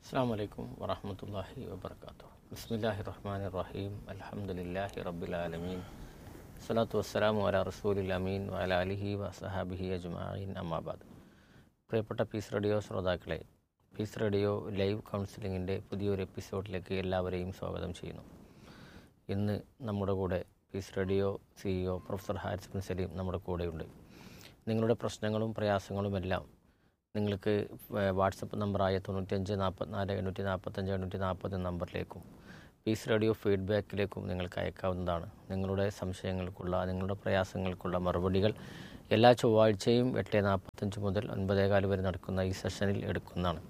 അസ്സാം വലൈക്കും വറഹമത്തല്ലാഹി വബർക്കാത്തു ബിസ്മില്ലാഹി റഹ്മാൻ റഹീം അലഹമുല്ലാഹി റബ്ബുലാലമീൻ സ്വലാത്തു വസ്സലാമു അല റസൂലിൽ അമീൻ വല അലിഹി വസഹാബിഹി അജ്മായിൻ അമ്മാബാദ് പ്രിയപ്പെട്ട പീസ് റേഡിയോ ശ്രോതാക്കളെ പീസ് റേഡിയോ ലൈവ് കൗൺസിലിങ്ങിൻ്റെ പുതിയൊരു എപ്പിസോഡിലേക്ക് എല്ലാവരെയും സ്വാഗതം ചെയ്യുന്നു ഇന്ന് നമ്മുടെ കൂടെ peace radio CEO professor Haris bin Saleem നമ്മുടെ കൂടെയുണ്ട് നിങ്ങളുടെ പ്രശ്നങ്ങളും പ്രയാസങ്ങളുമെല്ലാം നിങ്ങൾക്ക് വ- വാട്സപ്പ് നമ്പറായ തൊണ്ണൂറ്റഞ്ച് നാൽപ്പത്തിനാല് എണ്ണൂറ്റി നാൽപ്പത്തഞ്ച് എണ്ണൂറ്റി നാൽപ്പത് നമ്പറിലേക്കും പീസ് റേഡിയോ ഫീഡ്ബാക്കിലേക്കും നിങ്ങൾക്ക് അയക്കാവുന്നതാണ് നിങ്ങളുടെ സംശയങ്ങൾക്കുള്ള നിങ്ങളുടെ പ്രയാസങ്ങൾക്കുള്ള മറുപടികൾ എല്ലാ ചൊവ്വാഴ്ചയും എട്ട് നാൽപ്പത്തഞ്ച് മുതൽ ഒൻപതേകാല് വരെ നടക്കുന്ന ഈ സെഷനിൽ എടുക്കുന്നതാണ്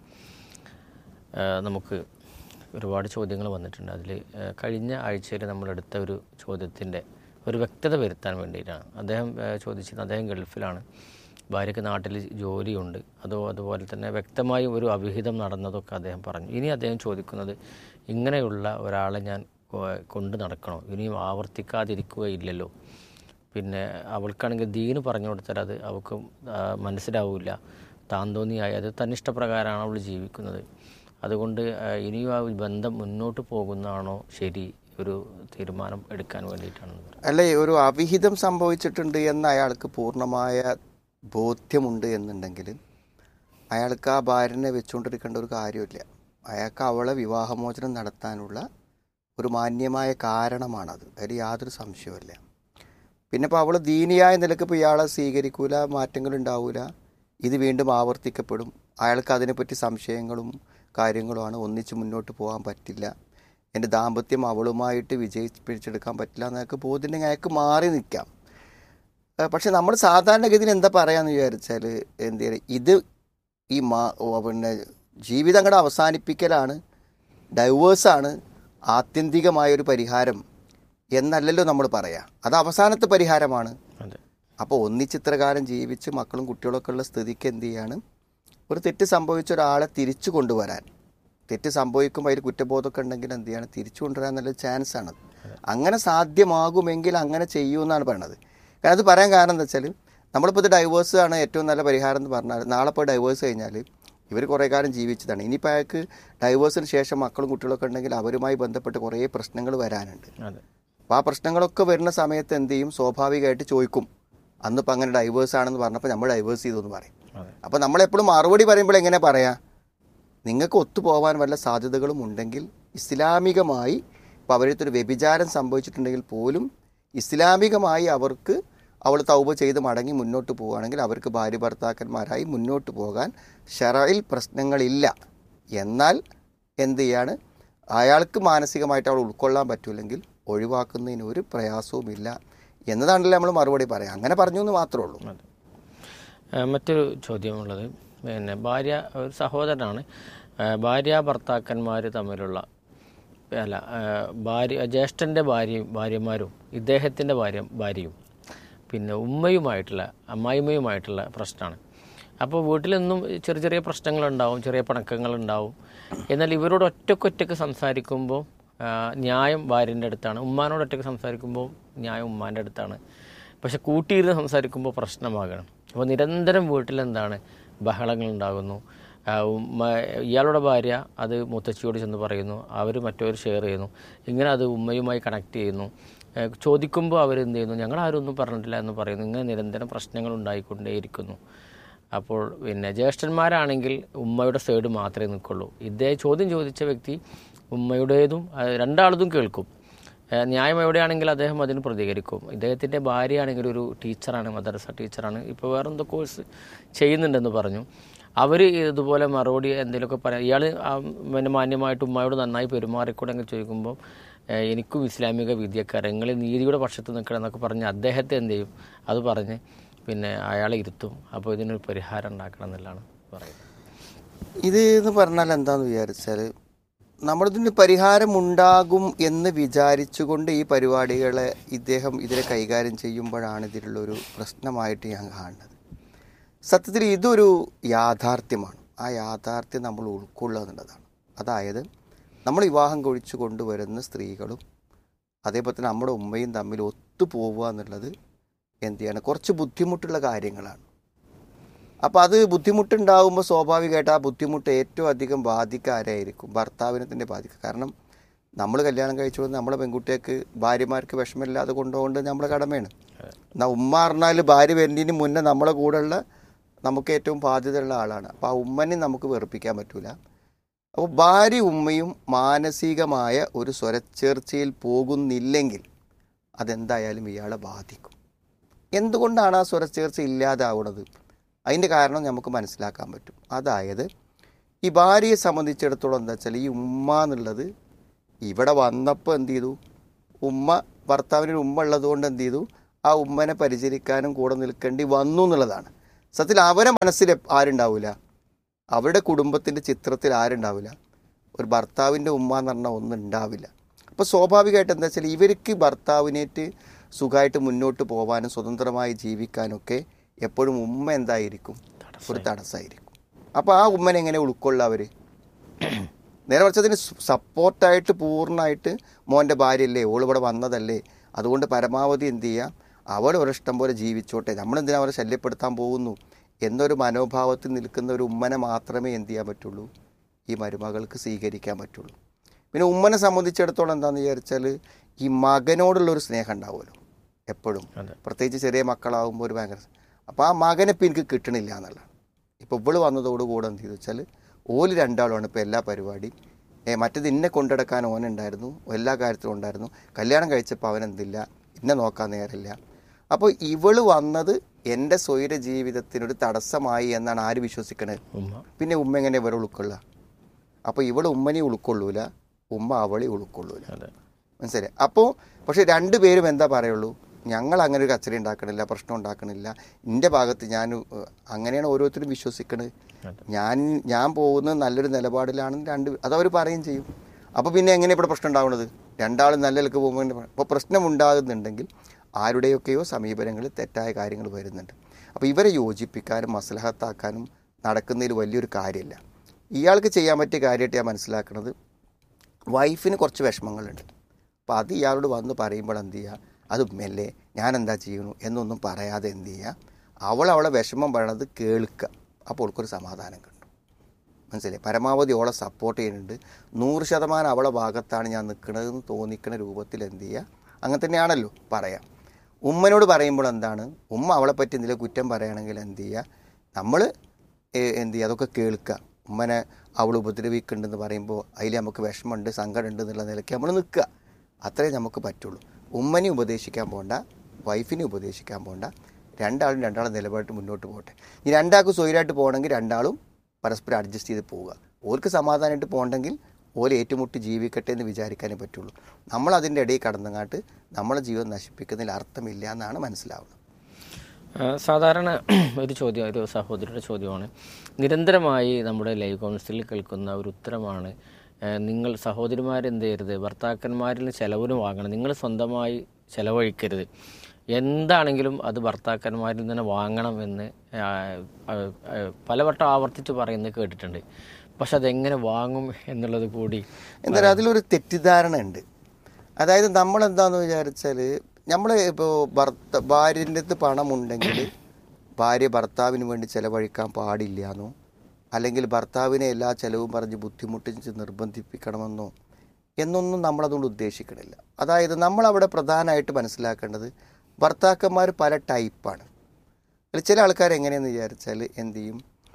ആ, നമുക്ക് ഒരുപാട് ചോദ്യങ്ങൾ വന്നിട്ടുണ്ട് അതിൽ കഴിഞ്ഞ ആഴ്ചയിൽ നമ്മളെടുത്ത ഒരു ചോദ്യത്തിൻ്റെ ഒരു വ്യക്തത വരുത്താൻ വേണ്ടിയിട്ടാണ് അദ്ദേഹം ആ, ചോദിച്ചത് അദ്ദേഹം ഗൾഫിലാണ് ഭാര്യയ്ക്ക് നാട്ടിൽ ജോലിയുണ്ട് അതോ അതുപോലെ തന്നെ വ്യക്തമായി ഒരു അവിഹിതം നടന്നതൊക്കെ അദ്ദേഹം പറഞ്ഞു ഇനി അദ്ദേഹം ചോദിക്കുന്നത് ഇങ്ങനെയുള്ള ഒരാളെ ഞാൻ കൊ- കൊണ്ട് നടക്കണോ ഇനിയും ആവർത്തിക്കാതിരിക്കുകയില്ലല്ലോ പിന്നെ അവൾക്കാണെങ്കിൽ ദീന് പറഞ്ഞു കൊടുത്താൽ അത് അവൾക്ക് ആ, മനസ്സിലാവില്ല താൻ തോന്നിയായി അത് തന്നിഷ്ടപ്രകാരമാണ് അവൾ ജീവിക്കുന്നത് അതുകൊണ്ട് ആ, ഇനിയും ആ ബന്ധം മുന്നോട്ട് പോകുന്നതാണോ ശരി ഒരു തീരുമാനം എടുക്കാൻ വേണ്ടിയിട്ടാണ് അല്ലെ ഒരു അവിഹിതം സംഭവിച്ചിട്ടുണ്ട് എന്ന് അയാൾക്ക് പൂർണ്ണമായ ബോധ്യമുണ്ട് എന്നുണ്ടെങ്കിൽ അയാൾക്ക് ആ ഭാര്യനെ വെച്ചുകൊണ്ടിരിക്കേണ്ട ഒരു കാര്യമില്ല അയാൾക്ക് അവളെ വിവാഹമോചനം നടത്താനുള്ള ഒരു മാന്യമായ കാരണമാണത് അതിൽ യാതൊരു സംശയവുമില്ല പിന്നെ ഇപ്പോൾ അവൾ ദീനിയായ നിലക്ക് ഇപ്പോൾ ഇയാളെ സ്വീകരിക്കൂല മാറ്റങ്ങൾ ഉണ്ടാവില്ല ഇത് വീണ്ടും ആവർത്തിക്കപ്പെടും അയാൾക്ക് അതിനെപ്പറ്റി സംശയങ്ങളും കാര്യങ്ങളുമാണ് ഒന്നിച്ച് മുന്നോട്ട് പോകാൻ പറ്റില്ല എൻ്റെ ദാമ്പത്യം അവളുമായിട്ട് വിജയിപ്പിച്ചെടുക്കാൻ പറ്റില്ല എന്നൊക്കെ ബോധ്യമുണ്ടെങ്കിൽ അയാൾക്ക് മാറി നിൽക്കാം ഏഹ് പക്ഷെ നമ്മൾ സാധാരണഗതിയിൽ എന്താ പറയാന്ന് വിചാരിച്ചാൽ എന്ത് ചെയ്യുക ഇത് ഈ മാ ഓ, പിന്നെ ജീവിതം അങ്ങോട്ട് അവസാനിപ്പിക്കലാണ് ഡൈവേഴ്സാണ് ആത്യന്തികമായ ഒരു പരിഹാരം എന്നല്ലല്ലോ നമ്മൾ പറയാം അത് അവസാനത്തെ പരിഹാരമാണ് അതെ അപ്പോൾ ഒന്നിച്ചിത്രകാലം ജീവിച്ച് മക്കളും കുട്ടികളൊക്കെ ഉള്ള സ്ഥിതിക്ക് എന്ത് ചെയ്യാണ് ഒരു തെറ്റ് സംഭവിച്ച ഒരാളെ തിരിച്ചു കൊണ്ടുവരാൻ തെറ്റ് സംഭവിക്കുമ്പോൾ അതിൽ കുറ്റബോധമൊക്കെ ഉണ്ടെങ്കിൽ എന്ത് ചെയ്യാണ് തിരിച്ചു കൊണ്ടുവരാൻ നല്ലൊരു ചാൻസ് ആണ് അങ്ങനെ സാധ്യമാകുമെങ്കിൽ അങ്ങനെ ചെയ്യൂ എന്നാണ് പറയണത് കാരണം അത് പറയാൻ കാരണം എന്താ വെച്ചാൽ നമ്മളിപ്പോൾ ഇത് ഡൈവേഴ്സ് ആണ് ഏറ്റവും നല്ല പരിഹാരം എന്ന് പറഞ്ഞാൽ നാളെ ഇപ്പോൾ ഡൈവേഴ്സ് കഴിഞ്ഞാൽ ഇവർ കുറേ കാലം ജീവിച്ചതാണ് ഇനിയിപ്പോൾ അയാൾക്ക് ഡൈവേഴ്സിന് ശേഷം മക്കളും കുട്ടികളൊക്കെ ഉണ്ടെങ്കിൽ അവരുമായി ബന്ധപ്പെട്ട് കുറേ പ്രശ്നങ്ങൾ വരാനുണ്ട് അതെ അപ്പോൾ ആ പ്രശ്നങ്ങളൊക്കെ വരുന്ന സമയത്ത് എന്ത് ചെയ്യും സ്വാഭാവികമായിട്ട് ചോദിക്കും അന്നിപ്പോൾ അങ്ങനെ ഡൈവേഴ്സ് ആണെന്ന് പറഞ്ഞപ്പോൾ നമ്മൾ ഡൈവേഴ്സ് ചെയ്തു എന്ന് പറയും അതെ അപ്പോൾ നമ്മളെപ്പോഴും മറുപടി പറയുമ്പോൾ എങ്ങനെ പറയാം നിങ്ങൾക്ക് ഒത്തുപോകാൻ വല്ല സാധ്യതകളും ഉണ്ടെങ്കിൽ ഇസ്ലാമികമായി ഇപ്പോൾ അവരടുത്തൊരു വ്യഭിചാരം സംഭവിച്ചിട്ടുണ്ടെങ്കിൽ പോലും ഇസ്ലാമികമായി അവർക്ക് അവൾ തൗബ ചെയ്ത് മടങ്ങി മുന്നോട്ട് പോവുകയാണെങ്കിൽ അവർക്ക് ഭാര്യ ഭർത്താക്കന്മാരായി മുന്നോട്ട് പോകാൻ ഷറയിൽ പ്രശ്നങ്ങളില്ല എന്നാൽ എന്ത് ചെയ്യാണ് അയാൾക്ക് മാനസികമായിട്ട് അവൾ ഉൾക്കൊള്ളാൻ പറ്റൂലെങ്കിൽ ഒഴിവാക്കുന്നതിന് ഒരു പ്രയാസവുമില്ല എന്നതാണല്ലോ നമ്മൾ മറുപടി പറയാം അങ്ങനെ പറഞ്ഞു എന്ന് മാത്രമേ ഉള്ളൂ അതെ ആ, മറ്റൊരു ചോദ്യമുള്ളത് പിന്നെ ഭാര്യ ഒരു സഹോദരനാണ് ആ, ഭാര്യ ഭർത്താക്കന്മാർ തമ്മിലുള്ള അല്ല ആ, ഭാര്യ ജ്യേഷ്ഠൻ്റെ ഭാര്യയും ഭാര്യമാരും ഇദ്ദേഹത്തിൻ്റെ ഭാര്യ ഭാര്യയും പിന്നെ ഉമ്മയുമായിട്ടുള്ള അമ്മായിമ്മയുമായിട്ടുള്ള പ്രശ്നമാണ് അപ്പോൾ വീട്ടിലെന്നും ചെറിയ ചെറിയ പ്രശ്നങ്ങളുണ്ടാവും ചെറിയ പിണക്കങ്ങളുണ്ടാവും എന്നാൽ ഇവരോട് ഒറ്റക്കൊറ്റക്ക് സംസാരിക്കുമ്പോൾ ആ, ന്യായം ഭാര്യൻ്റെ അടുത്താണ് ഉമ്മാനോട് ഒറ്റക്ക് സംസാരിക്കുമ്പോൾ ന്യായം ഉമ്മാൻ്റെ അടുത്താണ് പക്ഷെ കൂട്ടിയിരുന്ന് സംസാരിക്കുമ്പോൾ പ്രശ്നമാകണം അപ്പോൾ നിരന്തരം വീട്ടിലെന്താണ് ബഹളങ്ങൾ ഉണ്ടാകുന്നു ആ, ഉമ്മ ഇയാളുടെ ഭാര്യ അത് മുത്തച്ഛിയോട് ചെന്ന് പറയുന്നു അവർ മറ്റവർ ഷെയർ ചെയ്യുന്നു ഇങ്ങനെ അത് ഉമ്മയുമായി കണക്ട് ചെയ്യുന്നു ഏ, ചോദിക്കുമ്പോൾ അവരെന്ത് ചെയ്യുന്നു ഞങ്ങൾ ആരും ഒന്നും പറഞ്ഞിട്ടില്ല എന്ന് പറയുന്നു ഇങ്ങനെ നിരന്തരം പ്രശ്നങ്ങൾ ഉണ്ടായിക്കൊണ്ടേയിരിക്കുന്നു അപ്പോൾ പിന്നെ ജ്യേഷ്ഠന്മാരാണെങ്കിൽ ഉമ്മയുടെ സൈഡ് മാത്രമേ നിൽക്കുള്ളൂ ഇദ്ദേഹം ചോദ്യം ചോദിച്ച വ്യക്തി ഉമ്മയുടേതും ആ, രണ്ടാളതും കേൾക്കും ഏഹ് ന്യായം എവിടെയാണെങ്കിൽ അദ്ദേഹം അതിന് പ്രതികരിക്കും ഇദ്ദേഹത്തിൻ്റെ ഭാര്യയാണെങ്കിൽ ഒരു ടീച്ചറാണ് മദ്രസ ടീച്ചറാണ് ഇപ്പോൾ വേറെ എന്തോ കോഴ്സ് ചെയ്യുന്നുണ്ടെന്ന് പറഞ്ഞു അവർ ഇതുപോലെ മറുപടി എന്തെങ്കിലുമൊക്കെ പറയാം ഇയാൾ പിന്നെ മാന്യമായിട്ട് ഉമ്മയോട് നന്നായി പെരുമാറിക്കൂടെങ്കിൽ ചോദിക്കുമ്പോൾ ഏഹ് എനിക്കും ഇസ്ലാമിക വിദ്യക്കാരൻ നിങ്ങൾ നീതിയുടെ പക്ഷത്ത് നിൽക്കണം എന്നൊക്കെ പറഞ്ഞ് അദ്ദേഹത്തെ എന്ത് ചെയ്യും അത് പറഞ്ഞ് പിന്നെ അയാളെ ഇരുത്തും അപ്പോൾ ഇതിനൊരു പരിഹാരം ഉണ്ടാക്കണം എന്നുള്ളതാണ് പറയുന്നത് ഇത് എന്ന് പറഞ്ഞാൽ എന്താന്ന് വിചാരിച്ചാൽ നമ്മളിതിന് പരിഹാരം ഉണ്ടാകും എന്ന് വിചാരിച്ചുകൊണ്ട് ഈ പരിപാടികളെ ഇദ്ദേഹം ഇതിനെ കൈകാര്യം ചെയ്യുമ്പോഴാണ് ഇതിലുള്ളൊരു പ്രശ്നമായിട്ട് ഞാൻ കാണുന്നത് സത്യത്തിൽ ഇതൊരു യാഥാർത്ഥ്യമാണ് ആ യാഥാർത്ഥ്യം നമ്മൾ ഉൾക്കൊള്ളുക എന്നുള്ളതാണ് അതായത് നമ്മൾ വിവാഹം കഴിച്ചു കൊണ്ടുവരുന്ന സ്ത്രീകളും അതേപോലെ തന്നെ നമ്മുടെ ഉമ്മയും തമ്മിൽ ഒത്തുപോവുക എന്നുള്ളത് എന്ത് ചെയ്യാണ് കുറച്ച് ബുദ്ധിമുട്ടുള്ള കാര്യങ്ങളാണ് അപ്പോൾ അത് ബുദ്ധിമുട്ടുണ്ടാകുമ്പോൾ സ്വാഭാവികമായിട്ട് ആ ബുദ്ധിമുട്ട് ഏറ്റവും അധികം ബാധിക്കുക ആരായിരിക്കും ഭർത്താവിനെ തന്നെ ബാധിക്കുക കാരണം നമ്മൾ കല്യാണം കഴിച്ചു വന്ന് നമ്മളെ പെൺകുട്ടിയൊക്കെ ഭാര്യമാർക്ക് വിഷമമില്ലാതെ കൊണ്ടുപോകേണ്ടത് നമ്മളെ കടമയാണ് എന്നാൽ ഉമ്മ പറഞ്ഞാൽ ഭാര്യ വരുന്നതിന് മുന്നേ നമ്മളെ കൂടെയുള്ള നമുക്ക് ഏറ്റവും ബാധ്യതയുള്ള ആളാണ് അപ്പോൾ ആ ഉമ്മനെ നമുക്ക് വെറുപ്പിക്കാൻ പറ്റൂല അപ്പോൾ ഭാര്യ ഉമ്മയും മാനസികമായ ഒരു സ്വരച്ചേർച്ചയിൽ പോകുന്നില്ലെങ്കിൽ അതെന്തായാലും ഇയാളെ ബാധിക്കും എന്തുകൊണ്ടാണ് ആ സ്വരച്ചേർച്ച ഇല്ലാതാവുന്നത് അതിൻ്റെ കാരണം നമുക്ക് മനസ്സിലാക്കാൻ പറ്റും അതായത് ഈ ഭാര്യയെ സംബന്ധിച്ചിടത്തോളം എന്താ വെച്ചാൽ ഈ ഉമ്മ എന്നുള്ളത് ഇവിടെ വന്നപ്പോൾ എന്ത് ചെയ്തു ഉമ്മ ഭർത്താവിനൊരു ഉമ്മ ഉള്ളത് കൊണ്ട് എന്ത് ചെയ്തു ആ ഉമ്മനെ പരിചരിക്കാനും കൂടെ നിൽക്കേണ്ടി വന്നു എന്നുള്ളതാണ് സത്യത്തിൽ അവരെ മനസ്സിൽ എപ്പ- ആരുണ്ടാവില്ല അവരുടെ കുടുംബത്തിൻ്റെ ചിത്രത്തിൽ ആരുണ്ടാവില്ല ഒരു ഭർത്താവിൻ്റെ ഉമ്മ എന്ന് പറഞ്ഞാൽ ഒന്നും ഉണ്ടാവില്ല അപ്പോൾ സ്വാഭാവികമായിട്ട് എന്താ വെച്ചാൽ ഇവർക്ക് ഭർത്താവിനേറ്റ് സുഖമായിട്ട് മുന്നോട്ട് പോകാനും സ്വതന്ത്രമായി ജീവിക്കാനൊക്കെ എപ്പോഴും ഉമ്മ എന്തായിരിക്കും ഒരു തടസ്സമായിരിക്കും അപ്പോൾ ആ ഉമ്മനെ എങ്ങനെ ഉൾക്കൊള്ളുക അവർ നേരെ മറിച്ച് അതിന് സപ്പോർട്ടായിട്ട് പൂർണ്ണമായിട്ട് മോൻ്റെ ഭാര്യയല്ലേ ഓൾ ഇവിടെ വന്നതല്ലേ അതുകൊണ്ട് പരമാവധി എന്ത് ചെയ്യുക അവൾ ഒരിഷ്ടം പോലെ ജീവിച്ചോട്ടെ നമ്മളെന്തിനാ അവരെ ശല്യപ്പെടുത്താൻ പോകുന്നു എന്നൊരു മനോഭാവത്തിൽ നിൽക്കുന്ന ഒരു ഉമ്മനെ മാത്രമേ എന്ത് ചെയ്യാൻ പറ്റുള്ളൂ ഈ മരുമകൾക്ക് സ്വീകരിക്കാൻ പറ്റുള്ളൂ പിന്നെ ഉമ്മനെ സംബന്ധിച്ചിടത്തോളം എന്താണെന്ന് വിചാരിച്ചാൽ ഈ മകനോടുള്ള ഒരു സ്നേഹം ഉണ്ടാവുമല്ലോ എപ്പോഴും അതെ പ്രത്യേകിച്ച് ചെറിയ മക്കളാകുമ്പോൾ ഒരു ഭയങ്കര അപ്പോൾ ആ മകനെ ഇപ്പം എനിക്ക് കിട്ടണില്ല എന്നുള്ളതാണ് ഇപ്പോൾ ഇവള് വന്നതോടുകൂടെ എന്ത് ചെയ്തു വെച്ചാൽ ഓല് രണ്ടാളുമാണ് ഇപ്പോൾ എല്ലാ പരിപാടിയും ഏ, മറ്റേത് ഇന്നെ കൊണ്ടെടുക്കാൻ ഓനുണ്ടായിരുന്നു എല്ലാ കാര്യത്തിലും ഉണ്ടായിരുന്നു കല്യാണം കഴിച്ചപ്പോൾ അവനെന്തില്ല എന്നെ നോക്കാൻ നേരമില്ല അപ്പോൾ ഇവള് വന്നത് എൻ്റെ സ്വൈര ജീവിതത്തിനൊരു തടസ്സമായി എന്നാണ് ആര് വിശ്വസിക്കണത് ഉമ്മ പിന്നെ ഉമ്മ എങ്ങനെ ഇവരെ ഉൾക്കൊള്ളുക അപ്പോൾ ഇവള് ഉമ്മനെ ഉൾക്കൊള്ളൂല ഉമ്മ അവളെ ഉൾക്കൊള്ളൂല അതെ മനസ്സിലായി അപ്പോൾ പക്ഷേ രണ്ടുപേരും എന്താ പറയുള്ളൂ ഞങ്ങൾ അങ്ങനെ ഒരു കച്ചറ ഉണ്ടാക്കണില്ല പ്രശ്നം ഉണ്ടാക്കണില്ല എൻ്റെ ഭാഗത്ത് ഞാൻ ഏഹ്, അങ്ങനെയാണ് ഓരോരുത്തരും വിശ്വസിക്കണത് അതെ ഞാൻ ഞാൻ പോകുന്നത് നല്ലൊരു നിലപാടിലാണെന്ന് രണ്ട് അതവർ പറയുകയും ചെയ്യും അപ്പോൾ പിന്നെ എങ്ങനെ ഇവിടെ പ്രശ്നം ഉണ്ടാവുന്നത് രണ്ടാളും നല്ല നിലക്ക് പോകുമ്പോൾ അപ്പോൾ പ്രശ്നം ഉണ്ടാകുന്നുണ്ടെങ്കിൽ ആരുടെയൊക്കെയോ സമീപനങ്ങളിൽ തെറ്റായ കാര്യങ്ങൾ വരുന്നുണ്ട് അപ്പോൾ ഇവരെ യോജിപ്പിക്കാനും മസ്ലഹത്താക്കാനും നടക്കുന്നതിൽ വലിയൊരു കാര്യമില്ല ഇയാൾക്ക് ചെയ്യാൻ പറ്റിയ കാര്യമായിട്ട് ഞാൻ മനസ്സിലാക്കുന്നത് വൈഫിന് കുറച്ച് വിഷമങ്ങളുണ്ട് അപ്പോൾ അത് ഇയാളോട് വന്ന് പറയുമ്പോൾ എന്ത് ചെയ്യുക അത് മെല്ലെ ഞാൻ എന്താ ചെയ്യണു എന്നൊന്നും പറയാതെ എന്ത് ചെയ്യുക അവൾ അവളെ വിഷമം പറയണത് കേൾക്കുക അപ്പോൾ അവൾക്കൊരു സമാധാനം കിട്ടും മനസ്സിലായി പരമാവധി അവളെ സപ്പോർട്ട് ചെയ്യുന്നുണ്ട് നൂറ് ശതമാനം അവളെ ഭാഗത്താണ് ഞാൻ നിൽക്കുന്നതെന്ന് തോന്നിക്കുന്ന രൂപത്തിൽ എന്ത് ചെയ്യുക അങ്ങനെ തന്നെയാണല്ലോ പറയാം ഉമ്മനോട് പറയുമ്പോൾ എന്താണ് ഉമ്മ അവളെ പറ്റി എന്തെങ്കിലും കുറ്റം പറയുകയാണെങ്കിൽ എന്ത് ചെയ്യുക നമ്മൾ എന്ത് ചെയ്യുക അതൊക്കെ കേൾക്കുക ഉമ്മനെ അവൾ ഉപദ്രവിക്കുന്നുണ്ടെന്ന് പറയുമ്പോൾ അതിൽ നമുക്ക് വിഷമമുണ്ട് സങ്കടമുണ്ട് എന്നുള്ള നിലയ്ക്ക് നമ്മൾ നിൽക്കുക അത്രേ നമുക്ക് പറ്റുള്ളൂ ഉമ്മനെ ഉപദേശിക്കാൻ പോകണ്ട വൈഫിനെ ഉപദേശിക്കാൻ പോകണ്ട രണ്ടാളും രണ്ടാളും നിലപാട്ട് മുന്നോട്ട് പോകട്ടെ ഈ രണ്ടാൾക്കും സ്വൈരായിട്ട് പോകണമെങ്കിൽ രണ്ടാളും പരസ്പരം അഡ്ജസ്റ്റ് ചെയ്ത് പോവുക ഓർക്ക് സമാധാനമായിട്ട് പോകണമെങ്കിൽ ഓല് ഏറ്റുമുട്ടി ജീവിക്കട്ടെ എന്ന് വിചാരിക്കാനേ പറ്റുള്ളൂ നമ്മൾ അതിൻ്റെ ഇടയിൽ കടന്നങ്ങാട്ട് നമ്മളെ ജീവിതം നശിപ്പിക്കുന്നതിൽ അർത്ഥമില്ല എന്നാണ് മനസ്സിലാവുന്നത് ആ, സാധാരണ ഒരു ചോദ്യം ഒരു സഹോദരിയുടെ ചോദ്യമാണ് നിരന്തരമായി നമ്മുടെ ലൈവ് കൗൺസിലിൽ കേൾക്കുന്ന ഒരു ഉത്തരമാണ് ആ, നിങ്ങൾ സഹോദരിമാരെന്ത് ചെയ്യരുത് ഭർത്താക്കന്മാരിൽ ചെലവിന് വാങ്ങണം നിങ്ങൾ സ്വന്തമായി ചെലവഴിക്കരുത് എന്താണെങ്കിലും അത് ഭർത്താക്കന്മാരിൽ നിന്ന് വാങ്ങണം എന്ന് ആ, ആ, ആ, പലവട്ടം ആവർത്തിച്ച് പറയുന്നത് കേട്ടിട്ടുണ്ട് പക്ഷെ അതെങ്ങനെ വാങ്ങും എന്നുള്ളത് കൂടി എന്തായാലും അതിലൊരു തെറ്റിദ്ധാരണ ഉണ്ട് അതായത് നമ്മൾ എന്താന്ന് വിചാരിച്ചാൽ നമ്മൾ ഇപ്പോൾ ഭർത്ത ഭാര്യൻ്റെ അടുത്ത് പണമുണ്ടെങ്കിൽ ഭാര്യ ഭർത്താവിന് വേണ്ടി ചിലവഴിക്കാൻ പാടില്ല എന്നോ അല്ലെങ്കിൽ ഭർത്താവിനെ എല്ലാ ചിലവും പറഞ്ഞ് ബുദ്ധിമുട്ടിച്ച് നിർബന്ധിപ്പിക്കണമെന്നോ എന്നൊന്നും നമ്മളതുകൊണ്ട് ഉദ്ദേശിക്കണില്ല അതായത് നമ്മളവിടെ പ്രധാനമായിട്ട് മനസ്സിലാക്കേണ്ടത് ഭർത്താക്കന്മാർ പല ടൈപ്പാണ് അതിൽ ചില ആൾക്കാർ എങ്ങനെയെന്ന് വിചാരിച്ചാൽ എന്ത് ചെയ്യും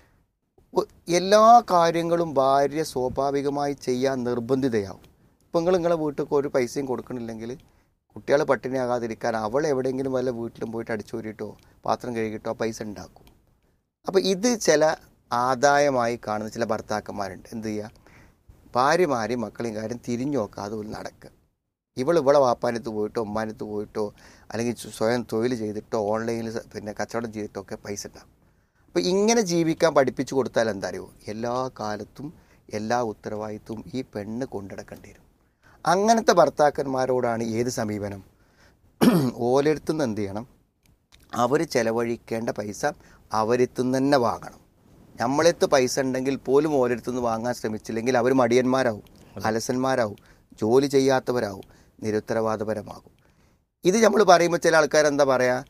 ഒ- എല്ലാ കാര്യങ്ങളും ഭാര്യ സ്വാഭാവികമായി ചെയ്യാൻ നിർബന്ധിതയാവും ഇപ്പം നിങ്ങൾ നിങ്ങളെ വീട്ടിൽ ഒരു പൈസയും കൊടുക്കണില്ലെങ്കിൽ കുട്ടികൾ പട്ടിണിയാകാതിരിക്കാൻ അവൾ എവിടെയെങ്കിലും വല്ല വീട്ടിലും പോയിട്ട് അടിച്ചോരിട്ടോ പാത്രം കഴുകിയിട്ടോ ആ പൈസ ഉണ്ടാക്കും അപ്പോൾ ഇത് ചില ആദായമായി കാണുന്ന ചില ഭർത്താക്കന്മാരുണ്ട് എന്ത് ചെയ്യുക ഭാര്യമാരെയും മക്കളെയും കാര്യം തിരിഞ്ഞു നോക്കാതെ ഒരു നടക്കുക ഇവൾ ഇവളെ വാപ്പാനത്ത് പോയിട്ടോ ഉമ്മാനത്ത് പോയിട്ടോ അല്ലെങ്കിൽ സ്വയം തൊഴിൽ ചെയ്തിട്ടോ ഓൺലൈനിൽ പിന്നെ കച്ചവടം ചെയ്തിട്ടോ ഒക്കെ പൈസ ഉണ്ടാവും അപ്പോൾ ഇങ്ങനെ ജീവിക്കാൻ പഠിപ്പിച്ചു കൊടുത്താൽ എന്താ അറിയോ എല്ലാ കാലത്തും എല്ലാ ഉത്തരവാദിത്വവും ഈ പെണ്ണ് കൊണ്ടിടക്കേണ്ടി വരും അങ്ങനത്തെ ഭർത്താക്കന്മാരോടാണ് ഏത് സമീപനം ഓലെടുത്തുനിന്ന് എന്ത് ചെയ്യണം അവർ ചെലവഴിക്കേണ്ട പൈസ അവരെത്തുനിന്ന് തന്നെ വാങ്ങണം നമ്മളെടുത്ത് പൈസ ഉണ്ടെങ്കിൽ പോലും ഓരോരുത്തുനിന്ന് വാങ്ങാൻ ശ്രമിച്ചില്ലെങ്കിൽ അവർ മടിയന്മാരാവും അലസന്മാരാവും ജോലി ചെയ്യാത്തവരാവും നിരുത്തരവാദപരമാകും ഇത് നമ്മൾ പറയുമ്പോൾ ചില ആൾക്കാർ എന്താ പറയുക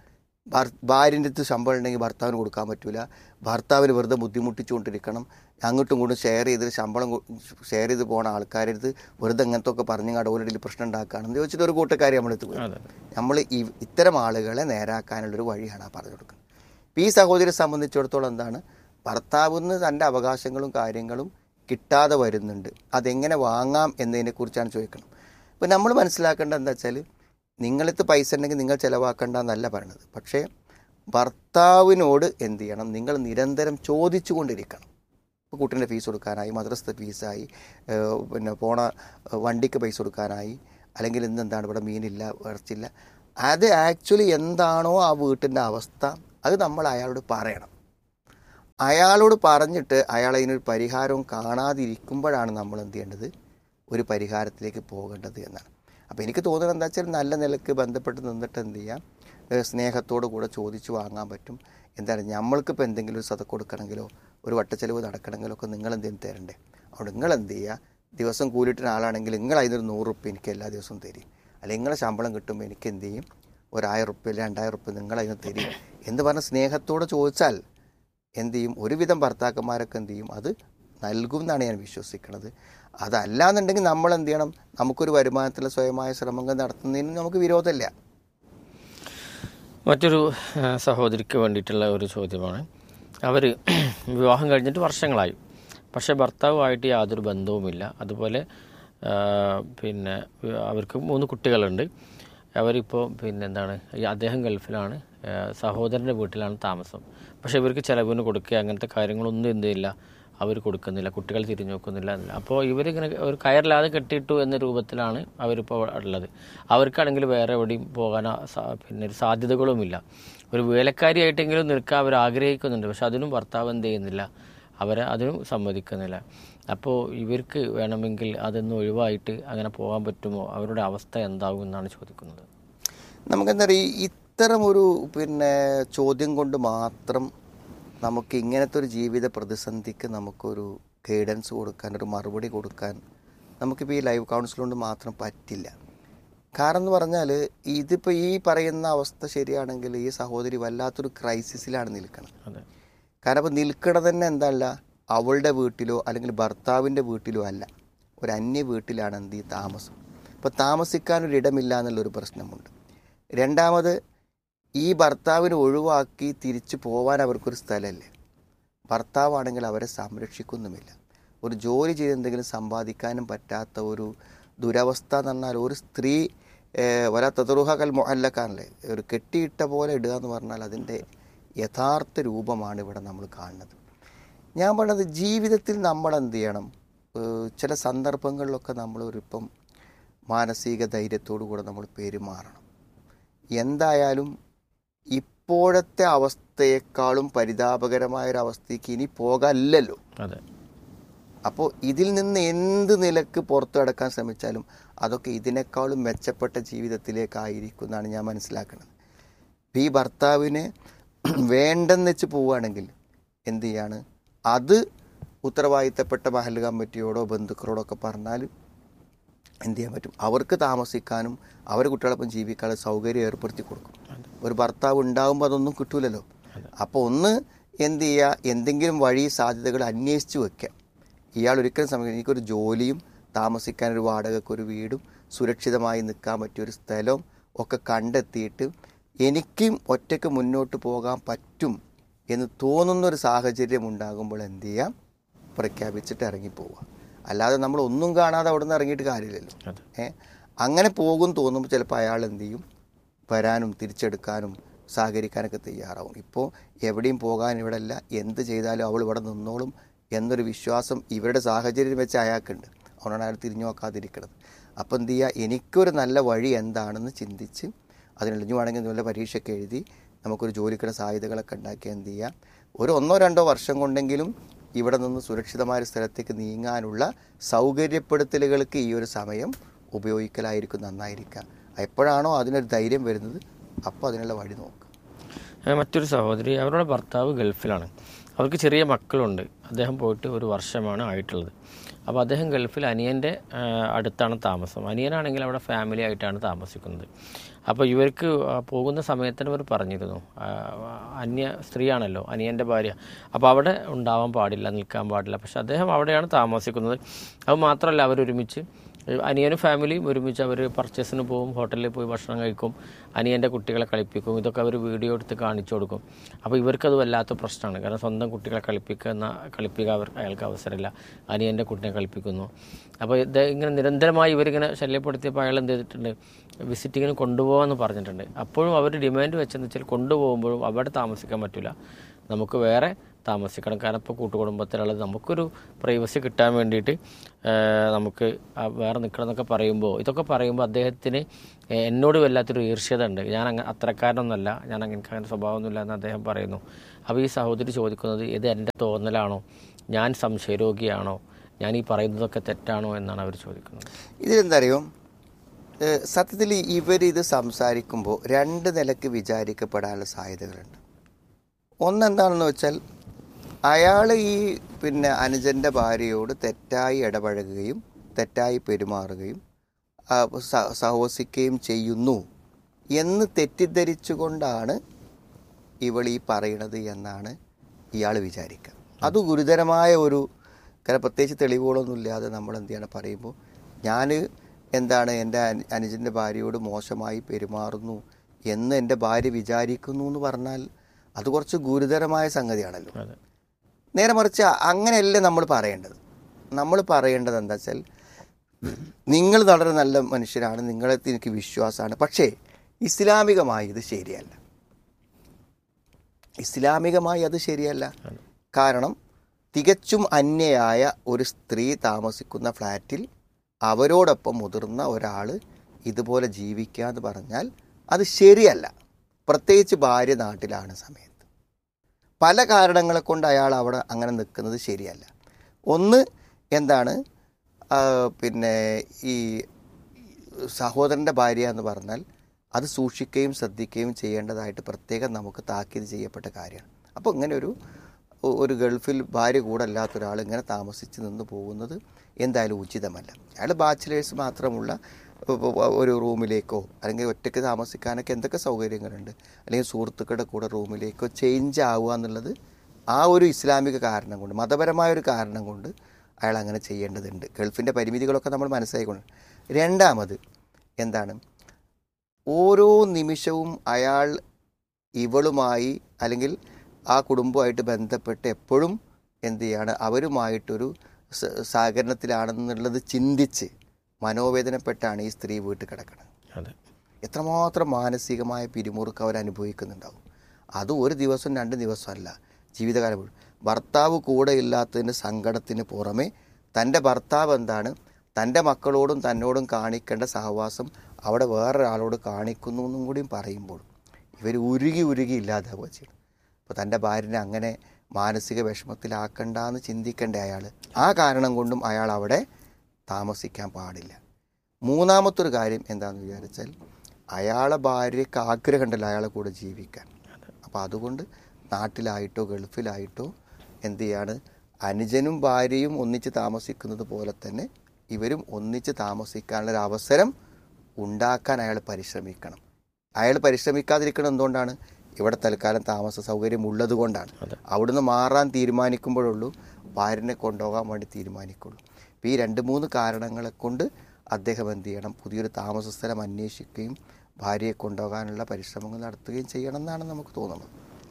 ഭർ- ഭാര്യൻ്റെ അടുത്ത് ശമ്പളം ഉണ്ടെങ്കിൽ ഭർത്താവിന് കൊടുക്കാൻ പറ്റൂല ഭർത്താവിന് വെറുതെ ബുദ്ധിമുട്ടിച്ചുകൊണ്ടിരിക്കണം അങ്ങോട്ടും ഇങ്ങോട്ടും ഷെയർ ചെയ്ത് ശമ്പളം ഷെയർ ചെയ്ത് പോണ ആൾക്കാരുടെ അടുത്ത് വെറുതെ അങ്ങനത്തെ ഒക്കെ പറഞ്ഞ് ഓൾറെഡി പ്രശ്നം ഉണ്ടാക്കുകയാണെന്ന് ചോദിച്ചിട്ട് ഒരു കൂട്ടക്കാരി നമ്മളെടുത്ത് പോയി അതെ നമ്മൾ ഈ ഇത്തരം ആളുകളെ നേരാക്കാനുള്ളൊരു വഴിയാണ് ആ പറഞ്ഞു കൊടുക്കുന്നത് ഇപ്പം ഈ സഹോദരിയെ സംബന്ധിച്ചിടത്തോളം എന്താണ് ഭർത്താവിൽ നിന്ന് തൻ്റെ അവകാശങ്ങളും കാര്യങ്ങളും കിട്ടാതെ വരുന്നുണ്ട് അതെങ്ങനെ വാങ്ങാം എന്നതിനെക്കുറിച്ചാണ് ചോദിക്കണം ഇപ്പം നമ്മൾ മനസ്സിലാക്കേണ്ടത് എന്താ വെച്ചാൽ നിങ്ങളത്ത് പൈസ ഉണ്ടെങ്കിൽ നിങ്ങൾ ചിലവാക്കണ്ട എന്നല്ല പറയണത് പക്ഷേ ഭർത്താവിനോട് എന്ത് ചെയ്യണം നിങ്ങൾ നിരന്തരം ചോദിച്ചു കൊണ്ടിരിക്കണം ഇപ്പോൾ കുട്ടീൻ്റെ ഫീസ് കൊടുക്കാനായി മദ്രസത്തെ ഫീസായി ഏഹ് പിന്നെ പോണ ഏഹ് വണ്ടിക്ക് പൈസ കൊടുക്കാനായി അല്ലെങ്കിൽ ഇന്ന് എന്താണ് ഇവിടെ മീനില്ല ഇറച്ചില്ല അത് ആക്ച്വലി എന്താണോ ആ വീട്ടിൻ്റെ അവസ്ഥ അത് നമ്മൾ അയാളോട് പറയണം അയാളോട് പറഞ്ഞിട്ട് അയാൾ അതിനൊരു പരിഹാരവും കാണാതിരിക്കുമ്പോഴാണ് നമ്മൾ എന്ത് ചെയ്യേണ്ടത് ഒരു പരിഹാരത്തിലേക്ക് പോകേണ്ടത് എന്നാണ് അപ്പോൾ എനിക്ക് തോന്നുന്നത് എന്താ വെച്ചാൽ നല്ല നിലക്ക് ബന്ധപ്പെട്ട് നിന്നിട്ട് എന്ത് ചെയ്യാം ഏഹ് സ്നേഹത്തോടു കൂടെ ചോദിച്ചു വാങ്ങാൻ പറ്റും എന്താണ് നമ്മൾക്കിപ്പോൾ എന്തെങ്കിലും ഒരു സത കൊടുക്കണമെങ്കിലോ ഒരു വട്ടച്ചെലവ് നടക്കണമെങ്കിലോ ഒക്കെ നിങ്ങൾ എന്തെങ്കിലും തരണ്ടേ അവിടെ നിങ്ങൾ എന്ത് ചെയ്യുക ദിവസം കൂലിയിട്ട ആളാണെങ്കിൽ നിങ്ങൾ അതിനൊരു നൂറ് റുപ്യ എനിക്ക് എല്ലാ ദിവസവും തരും അല്ലെങ്കിൽ നിങ്ങളെ ശമ്പളം കിട്ടുമ്പോൾ എനിക്ക് എന്ത് ചെയ്യും ഒരു ആയിരം റുപ്യ അല്ലെങ്കിൽ രണ്ടായിരം റുപ്യ നിങ്ങൾ അതിന് തരും എന്ന് പറഞ്ഞ സ്നേഹത്തോടെ ചോദിച്ചാൽ എന്ത് ചെയ്യും ഒരുവിധം ഭർത്താക്കന്മാരൊക്കെ എന്ത് ചെയ്യും അത് നൽകും എന്നാണ് ഞാൻ വിശ്വസിക്കുന്നത് അതല്ലാന്നുണ്ടെങ്കിൽ നമ്മൾ എന്ത് ചെയ്യണം നമുക്കൊരു വരുമാനത്തിലെ സ്വയമായ ശ്രമങ്ങൾ നടത്തുന്നതിന് നമുക്ക് വിരോധമില്ല മറ്റൊരു ആ, സഹോദരിക്ക് വേണ്ടിയിട്ടുള്ള ഒരു ചോദ്യമാണ് അവർ വിവാഹം കഴിഞ്ഞിട്ട് വർഷങ്ങളായി പക്ഷേ ഭർത്താവുമായിട്ട് യാതൊരു ബന്ധവുമില്ല അതുപോലെ ആ, പിന്നെ അവർക്ക് മൂന്ന് കുട്ടികളുണ്ട് അവരിപ്പോൾ പിന്നെ എന്താണ് ഈ അദ്ദേഹം ഗൾഫിലാണ് ആ, സഹോദരൻ്റെ വീട്ടിലാണ് താമസം പക്ഷേ ഇവർക്ക് ചിലവിന് കൊടുക്കുക അങ്ങനത്തെ കാര്യങ്ങളൊന്നും എന്തില്ല അവർ കൊടുക്കുന്നില്ല കുട്ടികൾ തിരിഞ്ഞു നോക്കുന്നില്ല എന്നില്ല അപ്പോൾ ഇവരിങ്ങനെ ഒരു കയറില്ലാതെ കെട്ടിയിട്ടു എന്ന രൂപത്തിലാണ് അവരിപ്പോൾ ഉള്ളത് അവർക്കാണെങ്കിൽ വേറെ എവിടെയും പോകാൻ ആ സാ- പിന്നെ ഒരു സാധ്യതകളുമില്ല ഒരു വേലക്കാരിയായിട്ടെങ്കിലും നിൽക്കാൻ അവർ ആഗ്രഹിക്കുന്നുണ്ട് പക്ഷെ അതിനും ഭർത്താവ് എന്ത് ചെയ്യുന്നില്ല അവരെ അതിനും സമ്മതിക്കുന്നില്ല അപ്പോൾ ഇവർക്ക് വേണമെങ്കിൽ അതൊന്ന് ഒഴിവായിട്ട് അങ്ങനെ പോകാൻ പറ്റുമോ അവരുടെ അവസ്ഥ എന്താകും എന്നാണ് ചോദിക്കുന്നത് നമുക്കെന്താ പറയുക ഇത്തരം ഒരു പിന്നെ ചോദ്യം കൊണ്ട് മാത്രം നമുക്ക് ഇങ്ങനത്തെ ഒരു ജീവിത പ്രതിസന്ധിക്ക് നമുക്കൊരു ഗൈഡൻസ് കൊടുക്കാൻ ഒരു മറുപടി കൊടുക്കാൻ നമുക്കിപ്പോൾ ഈ ലൈവ് കൗൺസിൽ കൊണ്ട് മാത്രം പറ്റില്ല കാരണം എന്ന് പറഞ്ഞാൽ ഇതിപ്പോൾ ഈ പറയുന്ന അവസ്ഥ ശരിയാണെങ്കിൽ ഈ സഹോദരി വല്ലാത്തൊരു ക്രൈസിസിലാണ് നിൽക്കുന്നത് അതെ കാരണം അപ്പോൾ നിൽക്കണത് തന്നെ എന്തല്ല അവളുടെ വീട്ടിലോ അല്ലെങ്കിൽ ഭർത്താവിൻ്റെ വീട്ടിലോ അല്ല ഒരു അന്യ വീട്ടിലാണ് എന്ത് ഈ താമസം അപ്പോൾ താമസിക്കാനൊരിടമില്ല എന്നുള്ളൊരു പ്രശ്നമുണ്ട് രണ്ടാമത് ഈ ഭർത്താവിനെ ഒഴിവാക്കി തിരിച്ചു പോകാൻ അവർക്കൊരു സ്ഥലമല്ലേ ഭർത്താവാണെങ്കിൽ അവരെ സംരക്ഷിക്കുന്നുമില്ല ഒരു ജോലി ചെയ്ത് എന്തെങ്കിലും സമ്പാദിക്കാനും പറ്റാത്ത ഒരു ദുരവസ്ഥ എന്ന് പറഞ്ഞാൽ ഒരു സ്ത്രീ വല തതറുഹ കൽ മൊഹല്ലക്കാനല്ലേ ഒരു കെട്ടിയിട്ട പോലെ ഇടുക എന്ന് പറഞ്ഞാൽ അതിൻ്റെ യഥാർത്ഥ രൂപമാണ് ഇവിടെ നമ്മൾ കാണുന്നത് ഞാൻ പറഞ്ഞത് ജീവിതത്തിൽ നമ്മൾ എന്ത് ചെയ്യണം ഏഹ് ചില സന്ദർഭങ്ങളിലൊക്കെ നമ്മൾ ഒരിപ്പം മാനസിക ധൈര്യത്തോടു കൂടെ നമ്മൾ പെരുമാറണം എന്തായാലും ഇപ്പോഴത്തെ അവസ്ഥയെക്കാളും പരിതാപകരമായ ഒരു അവസ്ഥയ്ക്ക് ഇനി പോകാനില്ലല്ലോ അതെ അപ്പോൾ ഇതിൽ നിന്ന് എന്ത് നിലക്ക് പുറത്തു കടക്കാൻ ശ്രമിച്ചാലും അതൊക്കെ ഇതിനേക്കാളും മെച്ചപ്പെട്ട ജീവിതത്തിലേക്കായിരിക്കും എന്നാണ് ഞാൻ മനസ്സിലാക്കുന്നത് ഇപ്പം ഈ ഭർത്താവിനെ വേണ്ടെന്ന് വെച്ച് പോവുകയാണെങ്കിൽ എന്ത് ചെയ്യാണ് അത് ഉത്തരവാദിത്തപ്പെട്ട മഹൽ കമ്മിറ്റിയോടോ ബന്ധുക്കളോടോ ഒക്കെ പറഞ്ഞാൽ എന്ത് ചെയ്യാൻ പറ്റും അവർക്ക് താമസിക്കാനും അവരെ കുട്ടികളൊപ്പം ജീവിക്കാനുള്ള സൗകര്യം ഏർപ്പെടുത്തി കൊടുക്കും ഒരു ഭർത്താവ് ഉണ്ടാകുമ്പോൾ അതൊന്നും കിട്ടൂലല്ലോ അപ്പോൾ ഒന്ന് എന്ത് ചെയ്യുക എന്തെങ്കിലും വഴി സാധ്യതകൾ അന്വേഷിച്ച് വെക്കുക ഇയാൾ ഒരിക്കലും സമയം എനിക്കൊരു ജോലിയും താമസിക്കാൻ ഒരു വാടകയ്ക്ക് ഒരു വീടും സുരക്ഷിതമായി നിൽക്കാൻ പറ്റിയ ഒരു സ്ഥലവും ഒക്കെ കണ്ടെത്തിയിട്ട് എനിക്കും ഒറ്റയ്ക്ക് മുന്നോട്ട് പോകാൻ പറ്റും എന്ന് തോന്നുന്ന ഒരു സാഹചര്യം ഉണ്ടാകുമ്പോൾ എന്ത് ചെയ്യാം പ്രഖ്യാപിച്ചിട്ട് ഇറങ്ങിപ്പോവുക അല്ലാതെ നമ്മൾ ഒന്നും കാണാതെ അവിടെ നിന്ന് ഇറങ്ങിയിട്ട് കാര്യമില്ലല്ലോ അതെ ഏ അങ്ങനെ പോകും തോന്നുമ്പോൾ ചിലപ്പോൾ അയാൾ എന്ത് ചെയ്യും വരാനും തിരിച്ചെടുക്കാനും സഹകരിക്കാനൊക്കെ തയ്യാറാവും ഇപ്പോൾ എവിടെയും പോകാൻ ഇവിടെ അല്ല എന്ത് ചെയ്താലും അവൾ ഇവിടെ നിന്നോളും എന്നൊരു വിശ്വാസം ഇവരുടെ സാഹചര്യം വെച്ച് അയാൾക്കുണ്ട് അതുകൊണ്ടാണ് അയാൾ തിരിഞ്ഞു നോക്കാതിരിക്കുന്നത് അപ്പോൾ എന്ത് ചെയ്യുക എനിക്കൊരു നല്ല വഴി എന്താണെന്ന് ചിന്തിച്ച് അതിനെളിഞ്ഞു വേണമെങ്കിൽ നല്ല പരീക്ഷയൊക്കെ എഴുതി നമുക്കൊരു ജോലിക്കുള്ള സാധ്യതകളൊക്കെ ഉണ്ടാക്കി എന്ത് ചെയ്യുക ഒരു ഒന്നോ രണ്ടോ വർഷം കൊണ്ടെങ്കിലും ഇവിടെ നിന്ന് സുരക്ഷിതമായ ഒരു സ്ഥലത്തേക്ക് നീങ്ങാനുള്ള സൗകര്യപ്പെടുത്തലുകൾക്ക് ഈ ഒരു സമയം ഉപയോഗിക്കലായിരിക്കും നന്നായിരിക്കുക എപ്പോഴാണോ അതിനൊരു ധൈര്യം വരുന്നത് അപ്പോൾ അതിനുള്ള വഴി നോക്കുക ഏഹ് മറ്റൊരു സഹോദരി അവരുടെ ഭർത്താവ് ഗൾഫിലാണ് അവർക്ക് ചെറിയ മക്കളുണ്ട് അദ്ദേഹം പോയിട്ട് ഒരു വർഷമാണ് ആയിട്ടുള്ളത് അപ്പോൾ അദ്ദേഹം ഗൾഫിൽ അനിയൻ്റെ ആ, അടുത്താണ് താമസം അനിയനാണെങ്കിൽ അവിടെ ഫാമിലി ആയിട്ടാണ് താമസിക്കുന്നത് അപ്പോൾ ഇവർക്ക് ആ, പോകുന്ന സമയത്തിന് ഇവർ പറഞ്ഞിരുന്നു ആ, അന്യ സ്ത്രീയാണല്ലോ അനിയൻ്റെ ഭാര്യ അപ്പോൾ അവിടെ ഉണ്ടാവാൻ പാടില്ല നിൽക്കാൻ പാടില്ല പക്ഷെ അദ്ദേഹം അവിടെയാണ് താമസിക്കുന്നത് അത് മാത്രമല്ല അവരൊരുമിച്ച് അനിയനും ഫാമിലിയും ഒരുമിച്ച് അവർ പർച്ചേസിന് പോകും ഹോട്ടലിൽ പോയി ഭക്ഷണം കഴിക്കും അനിയൻ്റെ കുട്ടികളെ കളിപ്പിക്കും ഇതൊക്കെ അവർ വീഡിയോ എടുത്ത് കാണിച്ചു കൊടുക്കും അപ്പോൾ ഇവർക്കത് വല്ലാത്ത പ്രശ്നമാണ് കാരണം സ്വന്തം കുട്ടികളെ കളിപ്പിക്കുന്ന കളിപ്പിക്കുക അവർ അയാൾക്ക് അവസരമില്ല അനിയൻ്റെ കുട്ടിനെ കളിപ്പിക്കുന്നു അപ്പോൾ ഇത് ഇങ്ങനെ നിരന്തരമായി ഇവരിങ്ങനെ ശല്യപ്പെടുത്തിയപ്പോൾ അയാൾ എന്ത് ചെയ്തിട്ടുണ്ട് വിസിറ്റിങ്ങിന് കൊണ്ടുപോകാമെന്ന് പറഞ്ഞിട്ടുണ്ട് അപ്പോഴും അവർ ഡിമാൻഡ് വെച്ചെന്ന് വെച്ചാൽ കൊണ്ടുപോകുമ്പോഴും അവിടെ താമസിക്കാൻ പറ്റില്ല നമുക്ക് വേറെ താമസിക്കണം കാരണം ഇപ്പോൾ കൂട്ടുകുടുംബത്തിലുള്ളത് നമുക്കൊരു പ്രൈവസി കിട്ടാൻ വേണ്ടിയിട്ട് ഏഹ്, നമുക്ക് ആ വേറെ നിൽക്കണം എന്നൊക്കെ പറയുമ്പോൾ ഇതൊക്കെ പറയുമ്പോൾ അദ്ദേഹത്തിന് ഏഹ്, എന്നോട് വല്ലാത്തൊരു ഈർഷ്യത ഉണ്ട് ഞാൻ അങ്ങനെ അത്രക്കാരനൊന്നല്ല ഞാൻ അങ്ങനെ എനിക്ക് അങ്ങനെ സ്വഭാവമൊന്നുമില്ല എന്ന് അദ്ദേഹം പറയുന്നു അപ്പോൾ ഈ സഹോദരി ചോദിക്കുന്നത് ഇത് എൻ്റെ തോന്നലാണോ ഞാൻ സംശയരോഗിയാണോ ഞാൻ ഈ പറയുന്നതൊക്കെ തെറ്റാണോ എന്നാണ് അവർ ചോദിക്കുന്നത് ഇതിലെന്താ അറിയോ സത്യത്തിൽ ഇവർ ഇത് സംസാരിക്കുമ്പോൾ രണ്ട് നിലക്ക് വിചാരിക്കപ്പെടാനുള്ള സാധ്യതകളുണ്ട് ഒന്നെന്താണെന്ന് വെച്ചാൽ അയാൾ ഈ പിന്നെ അനുജൻ്റെ ഭാര്യയോട് തെറ്റായി ഇടപഴകുകയും തെറ്റായി പെരുമാറുകയും ആ, സ- സഹവസിക്കുകയും ചെയ്യുന്നു എന്ന് തെറ്റിദ്ധരിച്ചുകൊണ്ടാണ് ഇവൾ ഈ പറയണത് എന്നാണ് ഇയാൾ വിചാരിക്കുക അത് ഗുരുതരമായ ഒരു കാരണം പ്രത്യേകിച്ച് തെളിവുകളൊന്നും ഇല്ലാതെ നമ്മൾ എന്ത് ചെയ്യണം പറയുമ്പോൾ ഞാൻ എന്താണ് എൻ്റെ അനു- അനുജൻ്റെ ഭാര്യയോട് മോശമായി പെരുമാറുന്നു എന്ന് എൻ്റെ ഭാര്യ വിചാരിക്കുന്നു എന്ന് പറഞ്ഞാൽ അത് കുറച്ച് ഗുരുതരമായ സംഗതിയാണല്ലോ അതെ നേരെ മറിച്ച് അങ്ങനെയല്ല നമ്മൾ പറയേണ്ടത് നമ്മൾ പറയേണ്ടത് എന്താ വെച്ചാൽ നിങ്ങൾ വളരെ നല്ല മനുഷ്യരാണ് നിങ്ങളെ എനിക്ക് വിശ്വാസമാണ് പക്ഷേ ഇസ്ലാമികമായി ഇത് ശരിയല്ല ഇസ്ലാമികമായി അത് ശരിയല്ല കാരണം തികച്ചും അന്യയായ ഒരു സ്ത്രീ താമസിക്കുന്ന ഫ്ലാറ്റിൽ അവരോടൊപ്പം മുതിർന്ന ഒരാൾ ഇതുപോലെ ജീവിക്കുക എന്ന് പറഞ്ഞാൽ അത് ശരിയല്ല പ്രത്യേകിച്ച് ഭാര്യ നാട്ടിലാണ് സമയത്ത് പല കാരണങ്ങളെ കൊണ്ട് അയാൾ അവിടെ അങ്ങനെ നിൽക്കുന്നത് ശരിയല്ല ഒന്ന് എന്താണ് ആ, പിന്നെ ഈ സഹോദരൻ്റെ ഭാര്യ എന്ന് പറഞ്ഞാൽ അത് സൂക്ഷിക്കുകയും ശ്രദ്ധിക്കുകയും ചെയ്യേണ്ടതായിട്ട് പ്രത്യേകം നമുക്ക് താക്കീത് ചെയ്യപ്പെട്ട കാര്യമാണ് അപ്പോൾ ഇങ്ങനെ ഒരു ഒരു ഗൾഫിൽ ഭാര്യ കൂടെ അല്ലാത്ത ഒരാൾ ഇങ്ങനെ താമസിച്ച് നിന്ന് പോകുന്നത് എന്തായാലും ഉചിതമല്ല അയാൾ ബാച്ചിലേഴ്സ് മാത്രമുള്ള ഒരു റൂമിലേക്കോ അല്ലെങ്കിൽ ഒറ്റയ്ക്ക് താമസിക്കാനൊക്കെ എന്തൊക്കെ സൗകര്യങ്ങളുണ്ട് അല്ലെങ്കിൽ സുഹൃത്തുക്കളുടെ കൂടെ റൂമിലേക്കോ ചേഞ്ച് ആവുക എന്നുള്ളത് ആ ഒരു ഇസ്ലാമിക കാരണം കൊണ്ട് മതപരമായ ഒരു കാരണം കൊണ്ട് അയാൾ അങ്ങനെ ചെയ്യേണ്ടതുണ്ട് ഗൾഫിൻ്റെ പരിമിതികളൊക്കെ നമ്മൾ മനസ്സിലാക്കിക്കൊണ്ട് രണ്ടാമത് എന്താണ് ഓരോ നിമിഷവും അയാൾ ഇവളുമായി അല്ലെങ്കിൽ ആ കുടുംബമായിട്ട് ബന്ധപ്പെട്ട് എപ്പോഴും എന്ത് ചെയ്യാണ് അവരുമായിട്ടൊരു സ- സഹകരണത്തിലാണെന്നുള്ളത് ചിന്തിച്ച് മനോവേദനപ്പെട്ടാണ് ഈ സ്ത്രീ വീട്ടിൽ കിടക്കുന്നത് അതെ എത്രമാത്രം മാനസികമായ പിരിമുറുക്കം അവർ അനുഭവിക്കുന്നുണ്ടാവും അത് ഒരു ദിവസം രണ്ട് ദിവസമല്ല ജീവിതകാലം മുഴുവൻ ഭർത്താവ് കൂടെ ഇല്ലാത്തതിൻ്റെ സങ്കടത്തിന് പുറമെ തൻ്റെ ഭർത്താവ് എന്താണ് തൻ്റെ മക്കളോടും തന്നോടും കാണിക്കേണ്ട സഹവാസം അവിടെ വേറൊരാളോട് കാണിക്കുന്നു എന്നും കൂടിയും പറയുമ്പോൾ ഇവർ ഉരുകി ഉരുകി ഇല്ലാതാവുക ചെയ്യും അപ്പോൾ തൻ്റെ ഭാര്യനെ അങ്ങനെ മാനസിക വിഷമത്തിലാക്കണ്ടെന്ന് ചിന്തിക്കേണ്ട അയാൾ ആ കാരണം കൊണ്ടും അയാൾ അവിടെ താമസിക്കാൻ പാടില്ല മൂന്നാമത്തൊരു കാര്യം എന്താണെന്ന് വിചാരിച്ചാൽ അയാളെ ഭാര്യയ്ക്ക് ആഗ്രഹമുണ്ടല്ലോ അയാളെ കൂടെ ജീവിക്കാൻ അപ്പോൾ അതുകൊണ്ട് നാട്ടിലായിട്ടോ ഗൾഫിലായിട്ടോ എന്ത് ചെയ്യാണ് അനുജനും ഭാര്യയും ഒന്നിച്ച് താമസിക്കുന്നത് പോലെ തന്നെ ഇവരും ഒന്നിച്ച് താമസിക്കാനുള്ള ഒരു അവസരം ഉണ്ടാക്കാൻ അയാൾ പരിശ്രമിക്കണം അയാൾ പരിശ്രമിക്കാതിരിക്കണം എന്തുകൊണ്ടാണ് ഇവിടെ തൽക്കാലം താമസ സൗകര്യം ഉള്ളത് കൊണ്ടാണ് അവിടുന്ന് മാറാൻ തീരുമാനിക്കുമ്പോഴുള്ളൂ ഭാര്യനെ കൊണ്ടുപോകാൻ വേണ്ടി തീരുമാനിക്കുള്ളൂ അപ്പോൾ ഈ രണ്ട് മൂന്ന് കാരണങ്ങളെ കൊണ്ട് അദ്ദേഹം എന്ത് ചെയ്യണം പുതിയൊരു താമസ സ്ഥലം അന്വേഷിക്കുകയും ഭാര്യയെ കൊണ്ടുപോകാനുള്ള പരിശ്രമങ്ങൾ നടത്തുകയും ചെയ്യണം എന്നാണ് നമുക്ക് തോന്നുന്നത്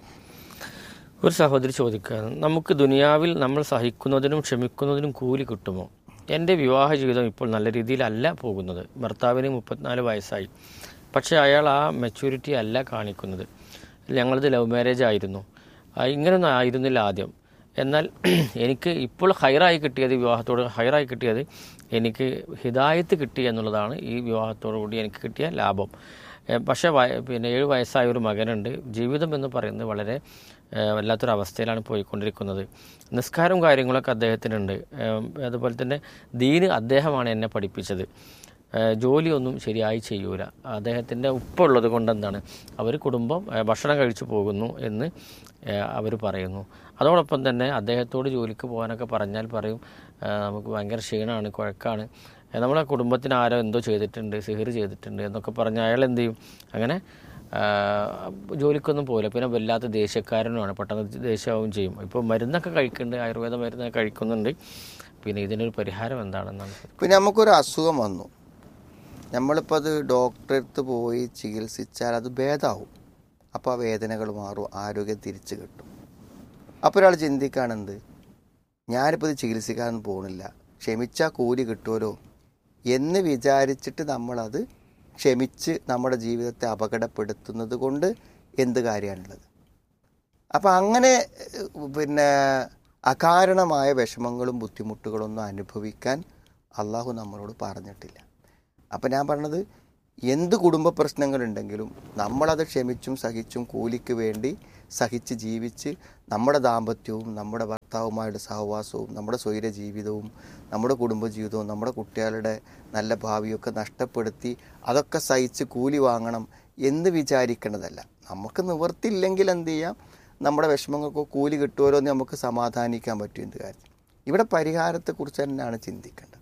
ഒരു സഹോദരി ചോദിക്കുകയാണ് നമുക്ക് ദുനിയാവിൽ നമ്മൾ സഹിക്കുന്നതിനും ക്ഷമിക്കുന്നതിനും കൂലി കിട്ടുമോ എൻ്റെ വിവാഹ ജീവിതം ഇപ്പോൾ നല്ല രീതിയിലല്ല പോകുന്നത് ഭർത്താവിന് മുപ്പത്തിനാല് വയസ്സായി പക്ഷേ അയാൾ ആ മെച്യൂരിറ്റി അല്ല കാണിക്കുന്നത് ഞങ്ങളത് ലവ് മാരേജ് ആയിരുന്നു ആ, ഇങ്ങനെയൊന്നും ആയിരുന്നില്ല ആദ്യം എന്നാൽ എനിക്ക് ഇപ്പോൾ ഹൈറായി കിട്ടിയത് ഈ വിവാഹത്തോട് ഹൈറായി കിട്ടിയത് എനിക്ക് ഹിദായത്ത് കിട്ടി എന്നുള്ളതാണ് ഈ വിവാഹത്തോടു കൂടി എനിക്ക് കിട്ടിയ ലാഭം ഏ, പക്ഷേ വയ- പിന്നെ ഏഴ് വയസ്സായ ഒരു മകനുണ്ട് ജീവിതം എന്ന് പറയുന്നത് വളരെ ഏ, വല്ലാത്തൊരു അവസ്ഥയിലാണ് പോയിക്കൊണ്ടിരിക്കുന്നത് നിസ്കാരം കാര്യങ്ങളൊക്കെ അദ്ദേഹത്തിനുണ്ട് ഏ, അതുപോലെ തന്നെ ദീന് അദ്ദേഹമാണ് എന്നെ പഠിപ്പിച്ചത് ഏഹ് ജോലിയൊന്നും ശരിയായി ചെയ്യൂല അദ്ദേഹത്തിൻ്റെ ഉപ്പുള്ളത് കൊണ്ട് എന്താണ് അവർ കുടുംബം ഏഹ് ഭക്ഷണം കഴിച്ചു പോകുന്നു എന്ന് അവർ പറയുന്നു അതോടൊപ്പം തന്നെ അദ്ദേഹത്തോട് ജോലിക്ക് പോകാനൊക്കെ പറഞ്ഞാൽ പറയും ഏഹ് നമുക്ക് ഭയങ്കര ക്ഷീണമാണ് കുഴക്കാണ് ഏഹ് നമ്മളെ കുടുംബത്തിന് ആരോ എന്തോ ചെയ്തിട്ടുണ്ട് സിഹിർ ചെയ്തിട്ടുണ്ട് എന്നൊക്കെ പറഞ്ഞ് അയാൾ എന്ത് ചെയ്യും അങ്ങനെ ആഹ് ജോലിക്കൊന്നും പോകില്ല പിന്നെ വല്ലാത്ത ദേഷ്യക്കാരനുമാണ് പെട്ടെന്ന് ദേഷ്യമാവും ചെയ്യും ഇപ്പോൾ മരുന്നൊക്കെ കഴിക്കുന്നുണ്ട് ആയുർവേദ മരുന്നൊക്കെ കഴിക്കുന്നുണ്ട് പിന്നെ ഇതിനൊരു പരിഹാരം എന്താണെന്നാണ് പിന്നെ നമുക്കൊരു അസുഖം വന്നു നമ്മളിപ്പോൾ അത് ഡോക്ടറെ അടുത്ത് പോയി ചികിത്സിച്ചാൽ അത് ഭേദമാവും അപ്പോൾ ആ വേദനകൾ മാറും ആരോഗ്യം തിരിച്ചു കിട്ടും അപ്പോൾ ഒരാൾ ചിന്തിക്കുകയാണെന്ത് ഞാനിപ്പോൾ ഇത് ചികിത്സിക്കാനൊന്നും പോകണില്ല ക്ഷമിച്ചാൽ കൂലി കിട്ടുമല്ലോ എന്ന് വിചാരിച്ചിട്ട് നമ്മളത് ക്ഷമിച്ച് നമ്മുടെ ജീവിതത്തെ അപകടപ്പെടുത്തുന്നത് കൊണ്ട് എന്ത് കാര്യമാണുള്ളത് അപ്പം അങ്ങനെ ഏഹ്, പിന്നെ അകാരണമായ വിഷമങ്ങളും ബുദ്ധിമുട്ടുകളൊന്നും അനുഭവിക്കാൻ അള്ളാഹു നമ്മളോട് പറഞ്ഞിട്ടില്ല അപ്പം ഞാൻ പറഞ്ഞത് എന്ത് കുടുംബ പ്രശ്നങ്ങളുണ്ടെങ്കിലും നമ്മളത് ക്ഷമിച്ചും സഹിച്ചും കൂലിക്ക് വേണ്ടി സഹിച്ച് ജീവിച്ച് നമ്മുടെ ദാമ്പത്യവും നമ്മുടെ ഭർത്താവുമായുള്ള സഹവാസവും നമ്മുടെ സ്വൈര ജീവിതവും നമ്മുടെ കുടുംബജീവിതവും നമ്മുടെ കുട്ടികളുടെ നല്ല ഭാവിയൊക്കെ നഷ്ടപ്പെടുത്തി അതൊക്കെ സഹിച്ച് കൂലി വാങ്ങണം എന്ന് വിചാരിക്കേണ്ടതല്ല നമുക്ക് നിവർത്തില്ലെങ്കിൽ എന്ത് ചെയ്യാം നമ്മുടെ വിഷമങ്ങൾക്ക് കൂലി കിട്ടുമല്ലോ എന്ന് നമുക്ക് സമാധാനിക്കാൻ പറ്റും എന്ത് കാര്യം ഇവിടെ പരിഹാരത്തെക്കുറിച്ച് തന്നെയാണ് ചിന്തിക്കേണ്ടത്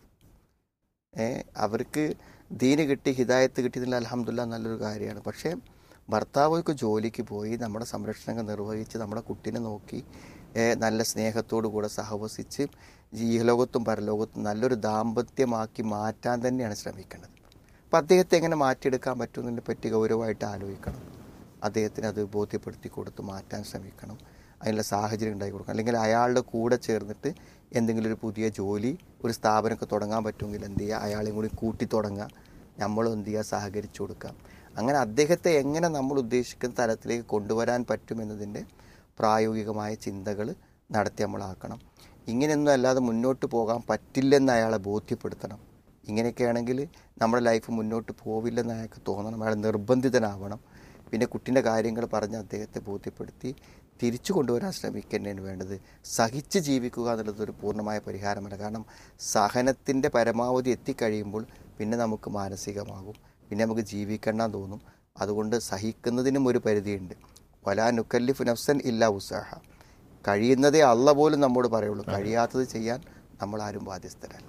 ഏ അവർക്ക് ദീന് കിട്ടി ഹിദായത്ത് കിട്ടിയതിൽ അലഹമില്ല നല്ലൊരു കാര്യമാണ് പക്ഷേ ഭർത്താവൊക്കെ ജോലിക്ക് പോയി നമ്മുടെ സംരക്ഷണങ്ങൾ നിർവഹിച്ച് നമ്മുടെ കുട്ടീനെ നോക്കി ഏ, നല്ല സ്നേഹത്തോടു കൂടെ സഹവസിച്ച് ജീവലോകത്തും പരലോകത്തും നല്ലൊരു ദാമ്പത്യമാക്കി മാറ്റാൻ തന്നെയാണ് ശ്രമിക്കേണ്ടത് അപ്പം അദ്ദേഹത്തെ എങ്ങനെ മാറ്റിയെടുക്കാൻ പറ്റുന്നതിനെ പറ്റി ഗൗരവമായിട്ട് ആലോചിക്കണം അദ്ദേഹത്തിന് അത് ബോധ്യപ്പെടുത്തി കൊടുത്ത് മാറ്റാൻ ശ്രമിക്കണം അതിനുള്ള സാഹചര്യം ഉണ്ടാക്കി കൊടുക്കണം അല്ലെങ്കിൽ അയാളുടെ കൂടെ ചേർന്നിട്ട് എന്തെങ്കിലും ഒരു പുതിയ ജോലി ഒരു സ്ഥാപനമൊക്കെ തുടങ്ങാൻ പറ്റുമെങ്കിൽ എന്ത് ചെയ്യുക അയാളെയും കൂടി കൂട്ടി തുടങ്ങുക നമ്മളും എന്ത് ചെയ്യുക സഹകരിച്ചു കൊടുക്കാം അങ്ങനെ അദ്ദേഹത്തെ എങ്ങനെ നമ്മൾ ഉദ്ദേശിക്കുന്ന തലത്തിലേക്ക് കൊണ്ടുവരാൻ പറ്റുമെന്നതിൻ്റെ പ്രായോഗികമായ ചിന്തകൾ നടത്തി നമ്മളാക്കണം ഇങ്ങനെയൊന്നും അല്ലാതെ മുന്നോട്ട് പോകാൻ പറ്റില്ലെന്ന് അയാളെ ബോധ്യപ്പെടുത്തണം ഇങ്ങനെയൊക്കെയാണെങ്കിൽ നമ്മുടെ ലൈഫ് മുന്നോട്ട് പോവില്ലെന്ന് അയാൾക്ക് തോന്നണം അയാൾ നിർബന്ധിതനാവണം പിന്നെ കുട്ടീൻ്റെ കാര്യങ്ങൾ പറഞ്ഞ് അദ്ദേഹത്തെ ബോധ്യപ്പെടുത്തി തിരിച്ചു കൊണ്ടുവരാൻ ശ്രമിക്കുക തന്നെയാണ് വേണ്ടത് സഹിച്ച് ജീവിക്കുക എന്നുള്ളത് ഒരു പൂർണ്ണമായ പരിഹാരമല്ല കാരണം സഹനത്തിൻ്റെ പരമാവധി എത്തിക്കഴിയുമ്പോൾ പിന്നെ നമുക്ക് മാനസികമാകും പിന്നെ നമുക്ക് ജീവിക്കണം തോന്നും അതുകൊണ്ട് സഹിക്കുന്നതിനും ഒരു പരിധിയുണ്ട് വലാ നുക്കല്ലിഫ് നഫ്സൻ ഇല്ല ഉത്സാഹ കഴിയുന്നതേ അള്ള പോലും നമ്മോട് പറയുള്ളൂ കഴിയാത്തത് ചെയ്യാൻ നമ്മൾ ആരും ബാധ്യസ്ഥരല്ല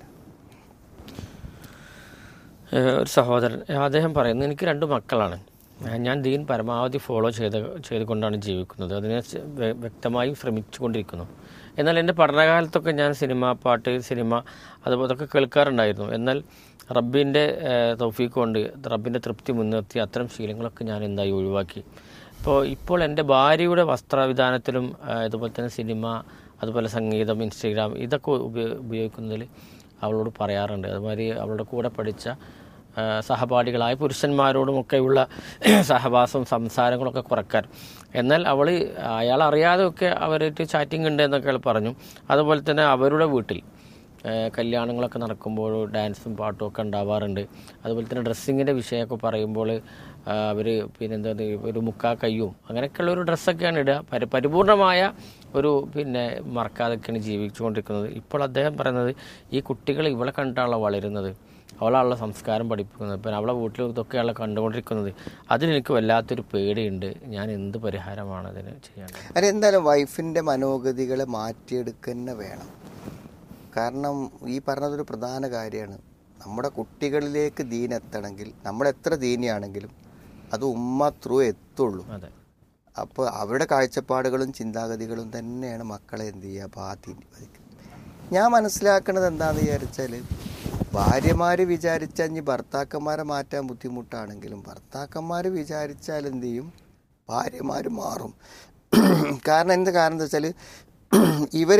ഏഹ് ഒരു സഹോദരൻ ഏഹ് അദ്ദേഹം പറയുന്നു എനിക്ക് രണ്ട് മക്കളാണ് ഏഹ് ഞാൻ ദീൻ പരമാവധി ഫോളോ ചെയ്ത് ചെയ്തുകൊണ്ടാണ് ജീവിക്കുന്നത് അതിനെ സ് വ്യ- വ്യക്തമായും ശ്രമിച്ചുകൊണ്ടിരിക്കുന്നു എന്നാൽ എൻ്റെ പഠനകാലത്തൊക്കെ ഞാൻ സിനിമ പാട്ട് സിനിമ അതുപോലെ അതൊക്കെ കേൾക്കാറുണ്ടായിരുന്നു എന്നാൽ റബ്ബിൻ്റെ തൗഫീക്ക് കൊണ്ട് റബ്ബിൻ്റെ തൃപ്തി മുൻനിർത്തി അത്തരം ശീലങ്ങളൊക്കെ ഞാൻ എന്തായി ഒഴിവാക്കി ഇപ്പോൾ ഇപ്പോൾ എൻ്റെ ഭാര്യയുടെ വസ്ത്രവിധാനത്തിലും ഏഹ് ഇതുപോലെ തന്നെ സിനിമ അതുപോലെ സംഗീതം ഇൻസ്റ്റഗ്രാം ഇതൊക്കെ ഉപയോ- ഉപയോഗിക്കുന്നതിൽ അവളോട് പറയാറുണ്ട് അതുമാതിരി അവളുടെ കൂടെ പഠിച്ച ആ, സഹപാഠികളായ പുരുഷന്മാരോടുമൊക്കെയുള്ള സഹവാസവും സംസാരങ്ങളൊക്കെ കുറക്കാൻ എന്നാൽ അവൾ അയാൾ അറിയാതെയൊക്കെ അവരായിട്ട് ചാറ്റിംഗ് ഉണ്ട് എന്നൊക്കെ അയാൾ പറഞ്ഞു അതുപോലെ തന്നെ അവരുടെ വീട്ടിൽ ആ, കല്യാണങ്ങളൊക്കെ നടക്കുമ്പോൾ ഡാൻസും പാട്ടും ഒക്കെ ഉണ്ടാവാറുണ്ട് അതുപോലെ തന്നെ ഡ്രസ്സിങ്ങിൻ്റെ വിഷയമൊക്കെ പറയുമ്പോൾ അവർ പിന്നെന്താ ഒരു മുക്കാ കയ്യും അങ്ങനെയൊക്കെയുള്ള ഒരു ഡ്രസ്സൊക്കെയാണ് ഇടുക പരി പരിപൂർണമായ ഒരു പിന്നെ മറക്കാതൊക്കെയാണ് ജീവിച്ചുകൊണ്ടിരിക്കുന്നത് ഇപ്പോൾ അദ്ദേഹം പറയുന്നത് ഈ കുട്ടികൾ ഇവളെ കണ്ടിട്ടാണല്ലോ വളരുന്നത് അവളാണല്ലോ സംസ്കാരം പഠിപ്പിക്കുന്നത് പിന്നെ അവളെ വീട്ടിൽ ഇതൊക്കെയാണല്ലോ കണ്ടുകൊണ്ടിരിക്കുന്നത് അതിലെനിക്ക് വല്ലാത്തൊരു പേടിയുണ്ട് ഞാൻ എന്ത് പരിഹാരമാണ് അതിന് ചെയ്യേണ്ടത് അല്ല എന്തായാലും വൈഫിൻ്റെ മനോഗതികളെ മാറ്റിയെടുക്കുക തന്നെ വേണം കാരണം ഈ പറഞ്ഞതൊരു പ്രധാന കാര്യമാണ് നമ്മുടെ കുട്ടികളിലേക്ക് ദീൻ എത്തണമെങ്കിൽ നമ്മൾ എത്ര ദീനിയാണെങ്കിലും അത് ഉമ്മ ത്രൂ എത്തുള്ളൂ അതെ അപ്പോൾ അവരുടെ കാഴ്ചപ്പാടുകളും ചിന്താഗതികളും തന്നെയാണ് മക്കളെ എന്ത് ചെയ്യുക ബാധിക്കുന്നത് ഞാൻ മനസ്സിലാക്കുന്നത് എന്താണെന്ന് വിചാരിച്ചാൽ ഭാര്യമാർ വിചാരിച്ചാൽ ഇനി ഭർത്താക്കന്മാരെ മാറ്റാൻ ബുദ്ധിമുട്ടാണെങ്കിലും ഭർത്താക്കന്മാർ വിചാരിച്ചാൽ എന്ത് ചെയ്യും ഭാര്യമാർ മാറും കാരണം എന്ത് കാരണം എന്താ വെച്ചാൽ ഇവർ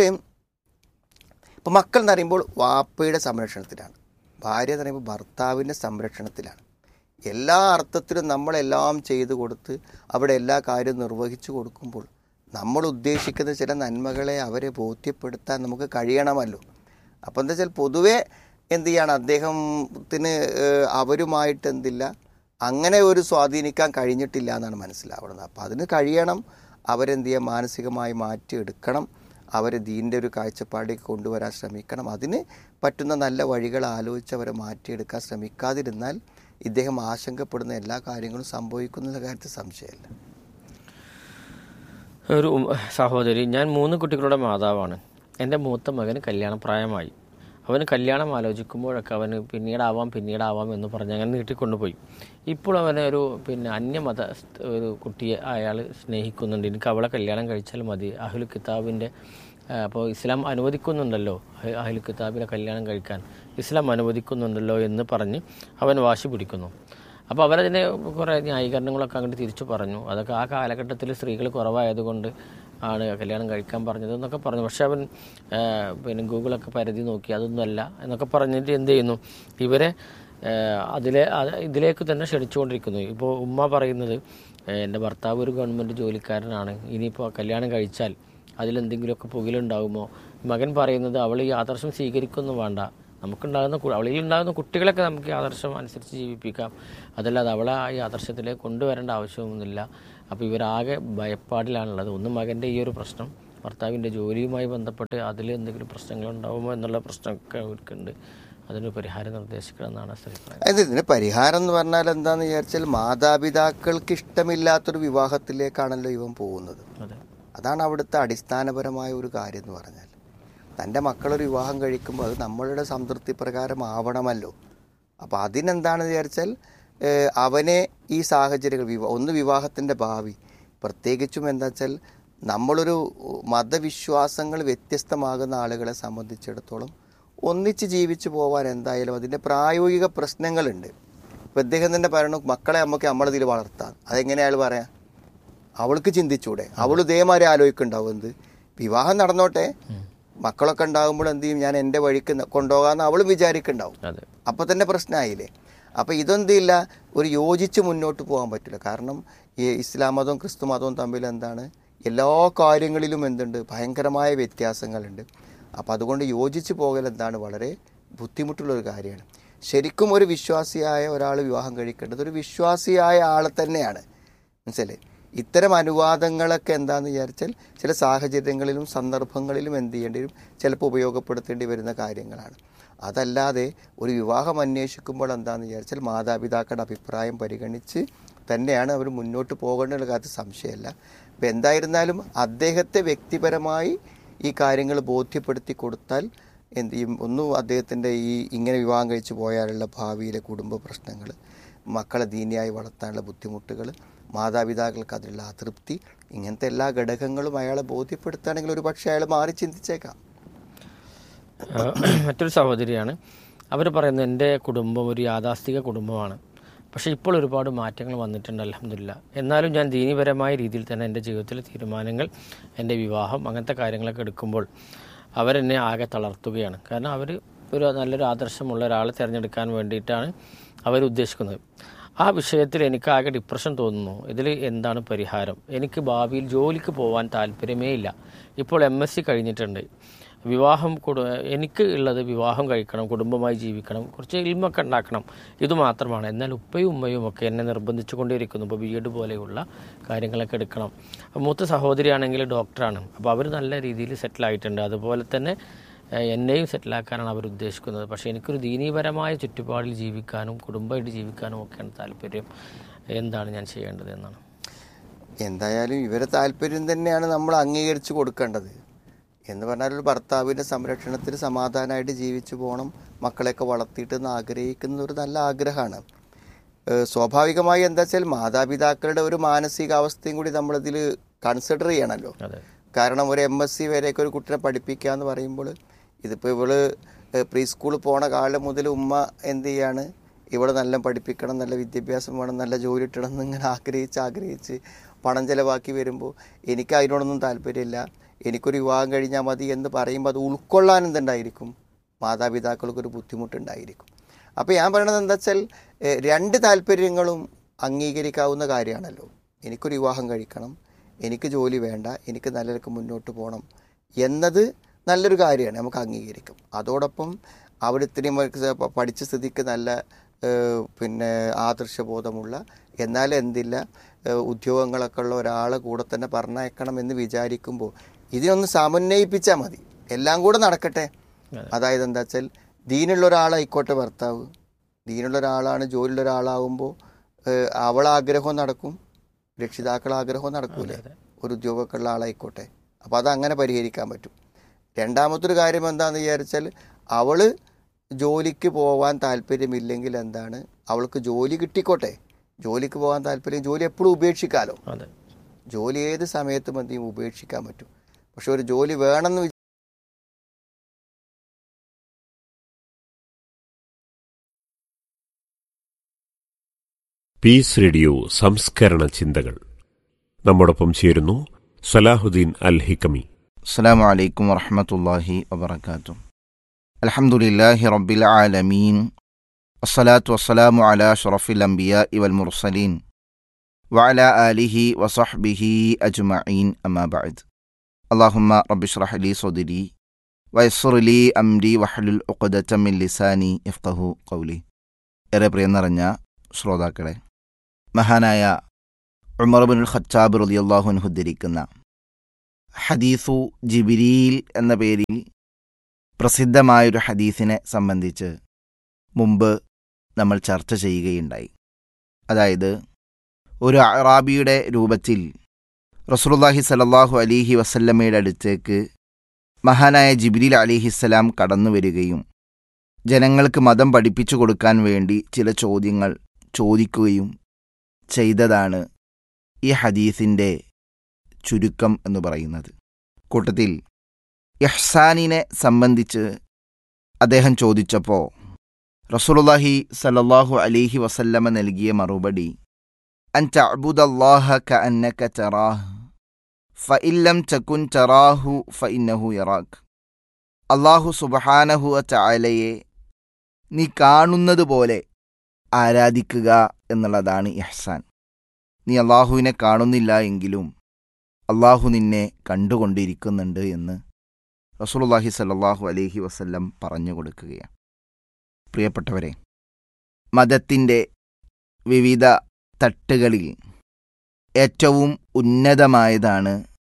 ഇപ്പം മക്കൾ എന്ന് പറയുമ്പോൾ വാപ്പയുടെ സംരക്ഷണത്തിലാണ് ഭാര്യ എന്ന് പറയുമ്പോൾ ഭർത്താവിൻ്റെ സംരക്ഷണത്തിലാണ് എല്ലാ അർത്ഥത്തിലും നമ്മളെല്ലാം ചെയ്തു കൊടുത്ത് അവിടെ എല്ലാ കാര്യവും നിർവഹിച്ചു കൊടുക്കുമ്പോൾ നമ്മൾ ഉദ്ദേശിക്കുന്ന ചില നന്മകളെ അവരെ ബോധ്യപ്പെടുത്താൻ നമുക്ക് കഴിയണമല്ലോ അപ്പോൾ എന്താ വെച്ചാൽ പൊതുവേ എന്ത് ചെയ്യാണ് അദ്ദേഹത്തിന് ഏഹ്, അവരുമായിട്ട് എന്തില്ല അങ്ങനെ ഒരു സ്വാധീനിക്കാൻ കഴിഞ്ഞിട്ടില്ല എന്നാണ് മനസ്സിലാവുന്നത് അപ്പോൾ അതിന് കഴിയണം അവരെന്ത് ചെയ്യുക മാനസികമായി മാറ്റിയെടുക്കണം അവരെ ദീൻ്റെ ഒരു കാഴ്ചപ്പാടിലേക്ക് കൊണ്ടുവരാൻ ശ്രമിക്കണം അതിന് പറ്റുന്ന നല്ല വഴികൾ ആലോചിച്ച് അവരെ മാറ്റിയെടുക്കാൻ ശ്രമിക്കാതിരുന്നാൽ ഇദ്ദേഹം ആശങ്കപ്പെടുന്ന എല്ലാ കാര്യങ്ങളും സംഭവിക്കുന്ന കാര്യത്തിൽ സംശയമില്ല ഒരു ഉം- സഹോദരി ഞാൻ മൂന്ന് കുട്ടികളുടെ മാതാവാണ് എൻ്റെ മൂത്ത മകന് കല്യാണപ്രായമായി അവന് കല്യാണം ആലോചിക്കുമ്പോഴൊക്കെ അവന് പിന്നീടാവാം പിന്നീടാവാം എന്ന് പറഞ്ഞ് അങ്ങനെ നീട്ടിക്കൊണ്ടുപോയി ഇപ്പോൾ അവനെ ഒരു പിന്നെ അന്യമത സ്- ഒരു കുട്ടിയെ അയാൾ സ്നേഹിക്കുന്നുണ്ട് എനിക്ക് അവളെ കല്യാണം കഴിച്ചാൽ മതി അഹുൽ കിതാബിൻ്റെ അപ്പോൾ ഇസ്ലാം അനുവദിക്കുന്നുണ്ടല്ലോ അഹ് അഹുൽ കിതാബിനെ കല്യാണം കഴിക്കാൻ ഇസ്ലാം അനുവദിക്കുന്നുണ്ടല്ലോ എന്ന് പറഞ്ഞ് അവൻ വാശി പിടിക്കുന്നു അപ്പോൾ അവരതിനെ കുറേ ന്യായീകരണങ്ങളൊക്കെ അങ്ങോട്ട് തിരിച്ചു പറഞ്ഞു അതൊക്കെ ആ കാലഘട്ടത്തിൽ സ്ത്രീകൾ കുറവായതുകൊണ്ട് ആണ് കല്യാണം കഴിക്കാൻ പറഞ്ഞത് എന്നൊക്കെ പറഞ്ഞു പക്ഷെ അവൻ ആ, പിന്നെ ഗൂഗിളൊക്കെ പരിധി നോക്കി അതൊന്നുമല്ല എന്നൊക്കെ പറഞ്ഞിട്ട് എന്ത് ചെയ്യുന്നു ഇവരെ ആ, അതിലെ അത് ഇതിലേക്ക് തന്നെ ക്ഷണിച്ചുകൊണ്ടിരിക്കുന്നു ഇപ്പോൾ ഉമ്മ പറയുന്നത് "ഏ, എൻ്റെ ഭർത്താവ് ഒരു ഗവൺമെൻറ് ജോലിക്കാരനാണ് ഇനിയിപ്പോൾ കല്യാണം കഴിച്ചാൽ അതിലെന്തെങ്കിലുമൊക്കെ പുകിലുണ്ടാകുമോ മകൻ പറയുന്നത് അവൾ ഈ ആദർശം സ്വീകരിക്കൊന്നും വേണ്ട നമുക്കുണ്ടാകുന്ന കു- അവളിൽ ഉണ്ടാകുന്ന കുട്ടികളൊക്കെ നമുക്ക് ഈ ആദർശം അനുസരിച്ച് ജീവിപ്പിക്കാം അതല്ലാതെ അവളെ ഈ ആദർശത്തിലേക്ക് കൊണ്ടുവരേണ്ട ആവശ്യമൊന്നുമില്ല അപ്പോൾ ഇവരാകെ ഭയപ്പാടിലാണുള്ളത് ഒന്ന് മകൻ്റെ ഈ ഒരു പ്രശ്നം ഭർത്താവിൻ്റെ ജോലിയുമായി ബന്ധപ്പെട്ട് അതിൽ എന്തെങ്കിലും പ്രശ്നങ്ങളുണ്ടാകുമോ എന്നുള്ള പ്രശ്നമൊക്കെ അവർക്കുണ്ട് അതിനൊരു പരിഹാരം നിർദ്ദേശിക്കണം എന്നാണ് അഭിപ്രായം അതായത് ഇതിന് പരിഹാരം എന്ന് പറഞ്ഞാൽ എന്താന്ന് വിചാരിച്ചാൽ മാതാപിതാക്കൾക്ക് ഇഷ്ടമില്ലാത്തൊരു വിവാഹത്തിലേക്കാണല്ലോ ഇവൻ പോകുന്നത് അതെ അതാണ് അവിടുത്തെ അടിസ്ഥാനപരമായ ഒരു കാര്യം എന്ന് പറഞ്ഞാൽ തൻ്റെ മക്കളൊരു വിവാഹം കഴിക്കുമ്പോൾ അത് നമ്മളുടെ സംതൃപ്തി പ്രകാരം ആവണമല്ലോ അപ്പോൾ അതിനെന്താണെന്ന് വിചാരിച്ചാൽ ഏഹ്, അവനെ ഈ സാഹചര്യങ്ങൾ വിവാ ഒന്ന് വിവാഹത്തിൻ്റെ ഭാവി പ്രത്യേകിച്ചും എന്താ വെച്ചാൽ നമ്മളൊരു മതവിശ്വാസങ്ങൾ വ്യത്യസ്തമാകുന്ന ആളുകളെ സംബന്ധിച്ചിടത്തോളം ഒന്നിച്ച് ജീവിച്ചു പോകാൻ എന്തായാലും അതിൻ്റെ പ്രായോഗിക പ്രശ്നങ്ങളുണ്ട് ഇപ്പം ഇദ്ദേഹം തന്നെ പറയണു മക്കളെ നമുക്ക് നമ്മളതിൽ വളർത്താം അതെങ്ങനെ അയാൾ പറയാം അവൾക്ക് ചിന്തിച്ചൂടെ അവൾ ഇതേമാതിരി ആലോചിക്കുന്നുണ്ടാവും എന്ത് വിവാഹം നടന്നോട്ടെ മക്കളൊക്കെ ഉണ്ടാകുമ്പോൾ എന്ത് ചെയ്യും ഞാൻ എൻ്റെ വഴിക്ക് ന- കൊണ്ടുപോകാമെന്ന് അവളും വിചാരിക്കുന്നുണ്ടാവും അതെ അപ്പോൾ തന്നെ പ്രശ്നമായില്ലേ അപ്പോൾ ഇതൊന്തില്ല ഒരു യോജിച്ച് മുന്നോട്ട് പോകാൻ പറ്റില്ല കാരണം ഈ ഇസ്ലാം മതവും ക്രിസ്തു മതവും തമ്മിൽ എന്താണ് എല്ലാ കാര്യങ്ങളിലും എന്തുണ്ട് ഭയങ്കരമായ വ്യത്യാസങ്ങളുണ്ട് അപ്പോൾ അതുകൊണ്ട് യോജിച്ച് പോകൽ എന്താണ് വളരെ ബുദ്ധിമുട്ടുള്ളൊരു കാര്യമാണ് ശരിക്കും ഒരു വിശ്വാസിയായ ഒരാൾ വിവാഹം കഴിക്കേണ്ടത് ഒരു വിശ്വാസിയായ ആളെ തന്നെയാണ് മനസ്സിലേ ഇത്തരം അനുവാദങ്ങളൊക്കെ എന്താന്ന് വിചാരിച്ചാൽ ചില സാഹചര്യങ്ങളിലും സന്ദർഭങ്ങളിലും എന്ത് ചെയ്യേണ്ടി വരും ചിലപ്പോൾ ഉപയോഗപ്പെടുത്തേണ്ടി വരുന്ന കാര്യങ്ങളാണ് അതല്ലാതെ ഒരു വിവാഹം അന്വേഷിക്കുമ്പോൾ എന്താണെന്ന് വിചാരിച്ചാൽ മാതാപിതാക്കളുടെ അഭിപ്രായം പരിഗണിച്ച് തന്നെയാണ് അവർ മുന്നോട്ട് പോകേണ്ട കാര്യത്തിൽ സംശയമല്ല അപ്പം എന്തായിരുന്നാലും അദ്ദേഹത്തെ വ്യക്തിപരമായി ഈ കാര്യങ്ങൾ ബോധ്യപ്പെടുത്തി കൊടുത്താൽ എന്ത് ചെയ്യും ഒന്നും അദ്ദേഹത്തിൻ്റെ ഈ ഇങ്ങനെ വിവാഹം കഴിച്ച് പോയാലുള്ള ഭാവിയിലെ കുടുംബ പ്രശ്നങ്ങൾ മക്കളെ ദീനിയായി വളർത്താനുള്ള ബുദ്ധിമുട്ടുകൾ മാതാപിതാക്കൾക്ക് അതിലുള്ള അതൃപ്തി ഇങ്ങനത്തെ എല്ലാ ഘടകങ്ങളും അയാളെ ബോധ്യപ്പെടുത്തുകയാണെങ്കിൽ ഒരു പക്ഷേ അയാൾ മാറി ചിന്തിച്ചേക്കാം ആ, മറ്റൊരു സഹോദരിയാണ് അവർ പറയുന്നത് എൻ്റെ കുടുംബം ഒരു യാഥാസ്ഥിക കുടുംബമാണ് പക്ഷേ ഇപ്പോൾ ഒരുപാട് മാറ്റങ്ങൾ വന്നിട്ടുണ്ട് അലഹമില്ല എന്നാലും ഞാൻ ദീനിപരമായ രീതിയിൽ തന്നെ എൻ്റെ ജീവിതത്തിലെ തീരുമാനങ്ങൾ എൻ്റെ വിവാഹം അങ്ങനത്തെ കാര്യങ്ങളൊക്കെ എടുക്കുമ്പോൾ അവരെന്നെ ആകെ തളർത്തുകയാണ് കാരണം അവർ ഒരു നല്ലൊരു ആദർശമുള്ള ഒരാളെ തിരഞ്ഞെടുക്കാൻ വേണ്ടിയിട്ടാണ് അവർ ഉദ്ദേശിക്കുന്നത് ആ വിഷയത്തിൽ എനിക്ക് ആകെ ഡിപ്രഷൻ തോന്നുന്നു ഇതിൽ എന്താണ് പരിഹാരം എനിക്ക് ഭാവിയിൽ ജോലിക്ക് പോകാൻ താല്പര്യമേ ഇല്ല ഇപ്പോൾ എം എസ് സി കഴിഞ്ഞിട്ടുണ്ട് വിവാഹം കുടു എനിക്ക് ഉള്ളത് വിവാഹം കഴിക്കണം കുടുംബമായി ജീവിക്കണം കുറച്ച് ഇൽമൊക്കെ ഉണ്ടാക്കണം ഇത് മാത്രമാണ് എന്നാൽ ഉപ്പയും ഉമ്മയും ഒക്കെ എന്നെ നിർബന്ധിച്ചു കൊണ്ടേയിരിക്കുന്നു ഇപ്പോൾ ബി എഡ് പോലെയുള്ള കാര്യങ്ങളൊക്കെ എടുക്കണം അപ്പോൾ മൂത്ത സഹോദരിയാണെങ്കിൽ ഡോക്ടറാണ് അപ്പോൾ അവർ നല്ല രീതിയിൽ സെറ്റിൽ ആയിട്ടുണ്ട് അതുപോലെ തന്നെ ഏഹ്, എന്നെയും സെറ്റിലാക്കാനാണ് അവർ ഉദ്ദേശിക്കുന്നത് പക്ഷേ എനിക്കൊരു ദീനീപരമായ ചുറ്റുപാടിൽ ജീവിക്കാനും കുടുംബമായിട്ട് ജീവിക്കാനും ഒക്കെയാണ് താല്പര്യം എന്താണ് ഞാൻ ചെയ്യേണ്ടത് എന്നാണ് എന്തായാലും ഇവരെ താല്പര്യം തന്നെയാണ് നമ്മൾ അംഗീകരിച്ച് കൊടുക്കേണ്ടത് എന്ന് പറഞ്ഞാൽ ഒരു ഭർത്താവിൻ്റെ സംരക്ഷണത്തിന് സമാധാനമായിട്ട് ജീവിച്ചു പോകണം മക്കളെയൊക്കെ വളർത്തിയിട്ട് എന്ന് ആഗ്രഹിക്കുന്ന ഒരു നല്ല ആഗ്രഹമാണ് ഏഹ് സ്വാഭാവികമായി എന്താ വെച്ചാൽ മാതാപിതാക്കളുടെ ഒരു മാനസികാവസ്ഥയും കൂടി നമ്മളിതിൽ കൺസിഡർ ചെയ്യണമല്ലോ അതെ കാരണം ഒരു എം എസ് സി വരെയൊക്കെ ഒരു കുട്ടിനെ പഠിപ്പിക്കുക എന്ന് പറയുമ്പോൾ ഇതിപ്പോൾ ഇവള് പ്രീ സ്കൂളിൽ പോണ കാലം മുതൽ ഉമ്മ എന്ത് ചെയ്യാണ് ഇവളെ നല്ല പഠിപ്പിക്കണം നല്ല വിദ്യാഭ്യാസം വേണം നല്ല ജോലി കിട്ടണം എന്നിങ്ങനെ ആഗ്രഹിച്ച് ആഗ്രഹിച്ച് പണം ചിലവാക്കി വരുമ്പോൾ എനിക്ക് അതിനോടൊന്നും താല്പര്യമില്ല എനിക്കൊരു വിവാഹം കഴിഞ്ഞാൽ മതി എന്ന് പറയുമ്പോൾ അത് ഉൾക്കൊള്ളാൻ എന്തുണ്ടായിരിക്കും മാതാപിതാക്കൾക്കൊരു ബുദ്ധിമുട്ടുണ്ടായിരിക്കും അപ്പോൾ ഞാൻ പറയണത് എന്താ വെച്ചാൽ ഏഹ് രണ്ട് താല്പര്യങ്ങളും അംഗീകരിക്കാവുന്ന കാര്യമാണല്ലോ എനിക്കൊരു വിവാഹം കഴിക്കണം എനിക്ക് ജോലി വേണ്ട എനിക്ക് നല്ലതൊക്കെ മുന്നോട്ട് പോകണം എന്നത് നല്ലൊരു കാര്യമാണ് നമുക്ക് അംഗീകരിക്കും അതോടൊപ്പം അവിടെ ഇത്രയും വർക്ക് പ- പഠിച്ച സ്ഥിതിക്ക് നല്ല ഏഹ്, പിന്നെ ആദർശബോധമുള്ള എന്നാൽ എന്തില്ല ഏഹ്, ഉദ്യോഗങ്ങളൊക്കെ ഉള്ള ഒരാളെ കൂടെ തന്നെ പറഞ്ഞയക്കണം എന്ന് വിചാരിക്കുമ്പോൾ ഇതിനൊന്ന് സമന്വയിപ്പിച്ചാൽ മതി എല്ലാം കൂടെ നടക്കട്ടെ അതെ. അതായത് എന്താ വെച്ചാൽ ദീനുള്ള ഒരാളായിക്കോട്ടെ ഭർത്താവ് ദീനുള്ള ഒരാളാണ് ജോലിയുള്ള ഒരാളാവുമ്പോൾ അവളെ ആഗ്രഹവും നടക്കും രക്ഷിതാക്കളെ ആഗ്രഹവും നടക്കൂലേ അതെ. ഒരു ഉദ്യോഗമൊക്കെ ഉള്ള ആളായിക്കോട്ടെ അപ്പോൾ അതങ്ങനെ പരിഹരിക്കാൻ പറ്റും രണ്ടാമത്തൊരു കാര്യം എന്താണെന്ന് വിചാരിച്ചാൽ അവള് ജോലിക്ക് പോവാൻ താല്പര്യമില്ലെങ്കിൽ എന്താണ് അവൾക്ക് ജോലി കിട്ടിക്കോട്ടെ ജോലിക്ക് പോകാൻ താല്പര്യം ജോലി എപ്പോഴും ഉപേക്ഷിക്കാലോ അതെ ജോലി ഏത് സമയത്തും എന്തെയും ഉപേക്ഷിക്കാൻ പറ്റും പക്ഷെ ഒരു ജോലി വേണമെന്ന് വിചാ- പീസ് റേഡിയോ സംസ്കരണ ചിന്തകൾ നമ്മോടൊപ്പം ചേരുന്നു സലാഹുദ്ദീൻ അൽ ഹിക്കമി السلام عليكم ورحمة الله وبركاته الحمد لله رب العالمين والصلاة والسلام على أشرف الأنبياء والمرسلين وعلى آله وصحبه أجمعين أما بعد اللهم رب اشرح لي صدري ويسر لي أمري واحلل عقدة من لساني يفقه قولي ഏറെ പ്രിയം നിറഞ്ഞ ശ്രോതാക്കളെ മഹാനായ ഉമർ ബിൻ ഖത്താബ് റളിയല്ലാഹു അൻഹു ഉദ്ധരിക്കുന്ന ഹദീസു ജിബിരീൽ എന്ന പേരിൽ പ്രസിദ്ധമായൊരു ഹദീസിനെ സംബന്ധിച്ച് മുമ്പ് നമ്മൾ ചർച്ച ചെയ്യുകയുണ്ടായി അതായത് ഒരു അറാബിയുടെ രൂപത്തിൽ റസൂലുള്ളാഹി സലല്ലാഹു അലിഹി വസല്ലമ്മയുടെ അടുത്തേക്ക് മഹാനായ ജിബിരിൽ അലിഹിസ്സലാം കടന്നു വരികയും ജനങ്ങൾക്ക് മതം പഠിപ്പിച്ചു കൊടുക്കാൻ വേണ്ടി ചില ചോദ്യങ്ങൾ ചോദിക്കുകയും ചെയ്തതാണ് ഈ ഹദീസിൻ്റെ ചുരുക്കം എന്ന് പറയുന്നത് കൂട്ടത്തിൽ ഇഹ്സാനിനെ സംബന്ധിച്ച് അദ്ദേഹം ചോദിച്ചപ്പോൾ റസൂലുള്ളാഹി സല്ലല്ലാഹു അലൈഹി വസല്ലമ നൽകിയ മറുപടി അൻ തഅബുദല്ലാഹ കഅന്നക തറാഹ് ഫഇല്ലം തകുൻ തറാഹു ഫഇന്നഹു യറാക് അള്ളാഹു സുബ്ഹാനഹു തആലയെ നീ കാണുന്നത് പോലെ ആരാധിക്കുക എന്നുള്ളതാണ് ഇഹ്സാൻ നീ അള്ളാഹുവിനെ കാണുന്നില്ല എങ്കിലും അള്ളാഹു നിന്നെ കണ്ടുകൊണ്ടിരിക്കുന്നുണ്ട് എന്ന് റസൂലുള്ളാഹി സല്ലല്ലാഹു അലൈഹി വസല്ലം പറഞ്ഞു കൊടുക്കുകയാണ് പ്രിയപ്പെട്ടവരെ മതത്തിൻ്റെ വിവിധ തട്ടുകളിൽ ഏറ്റവും ഉന്നതമായതാണ്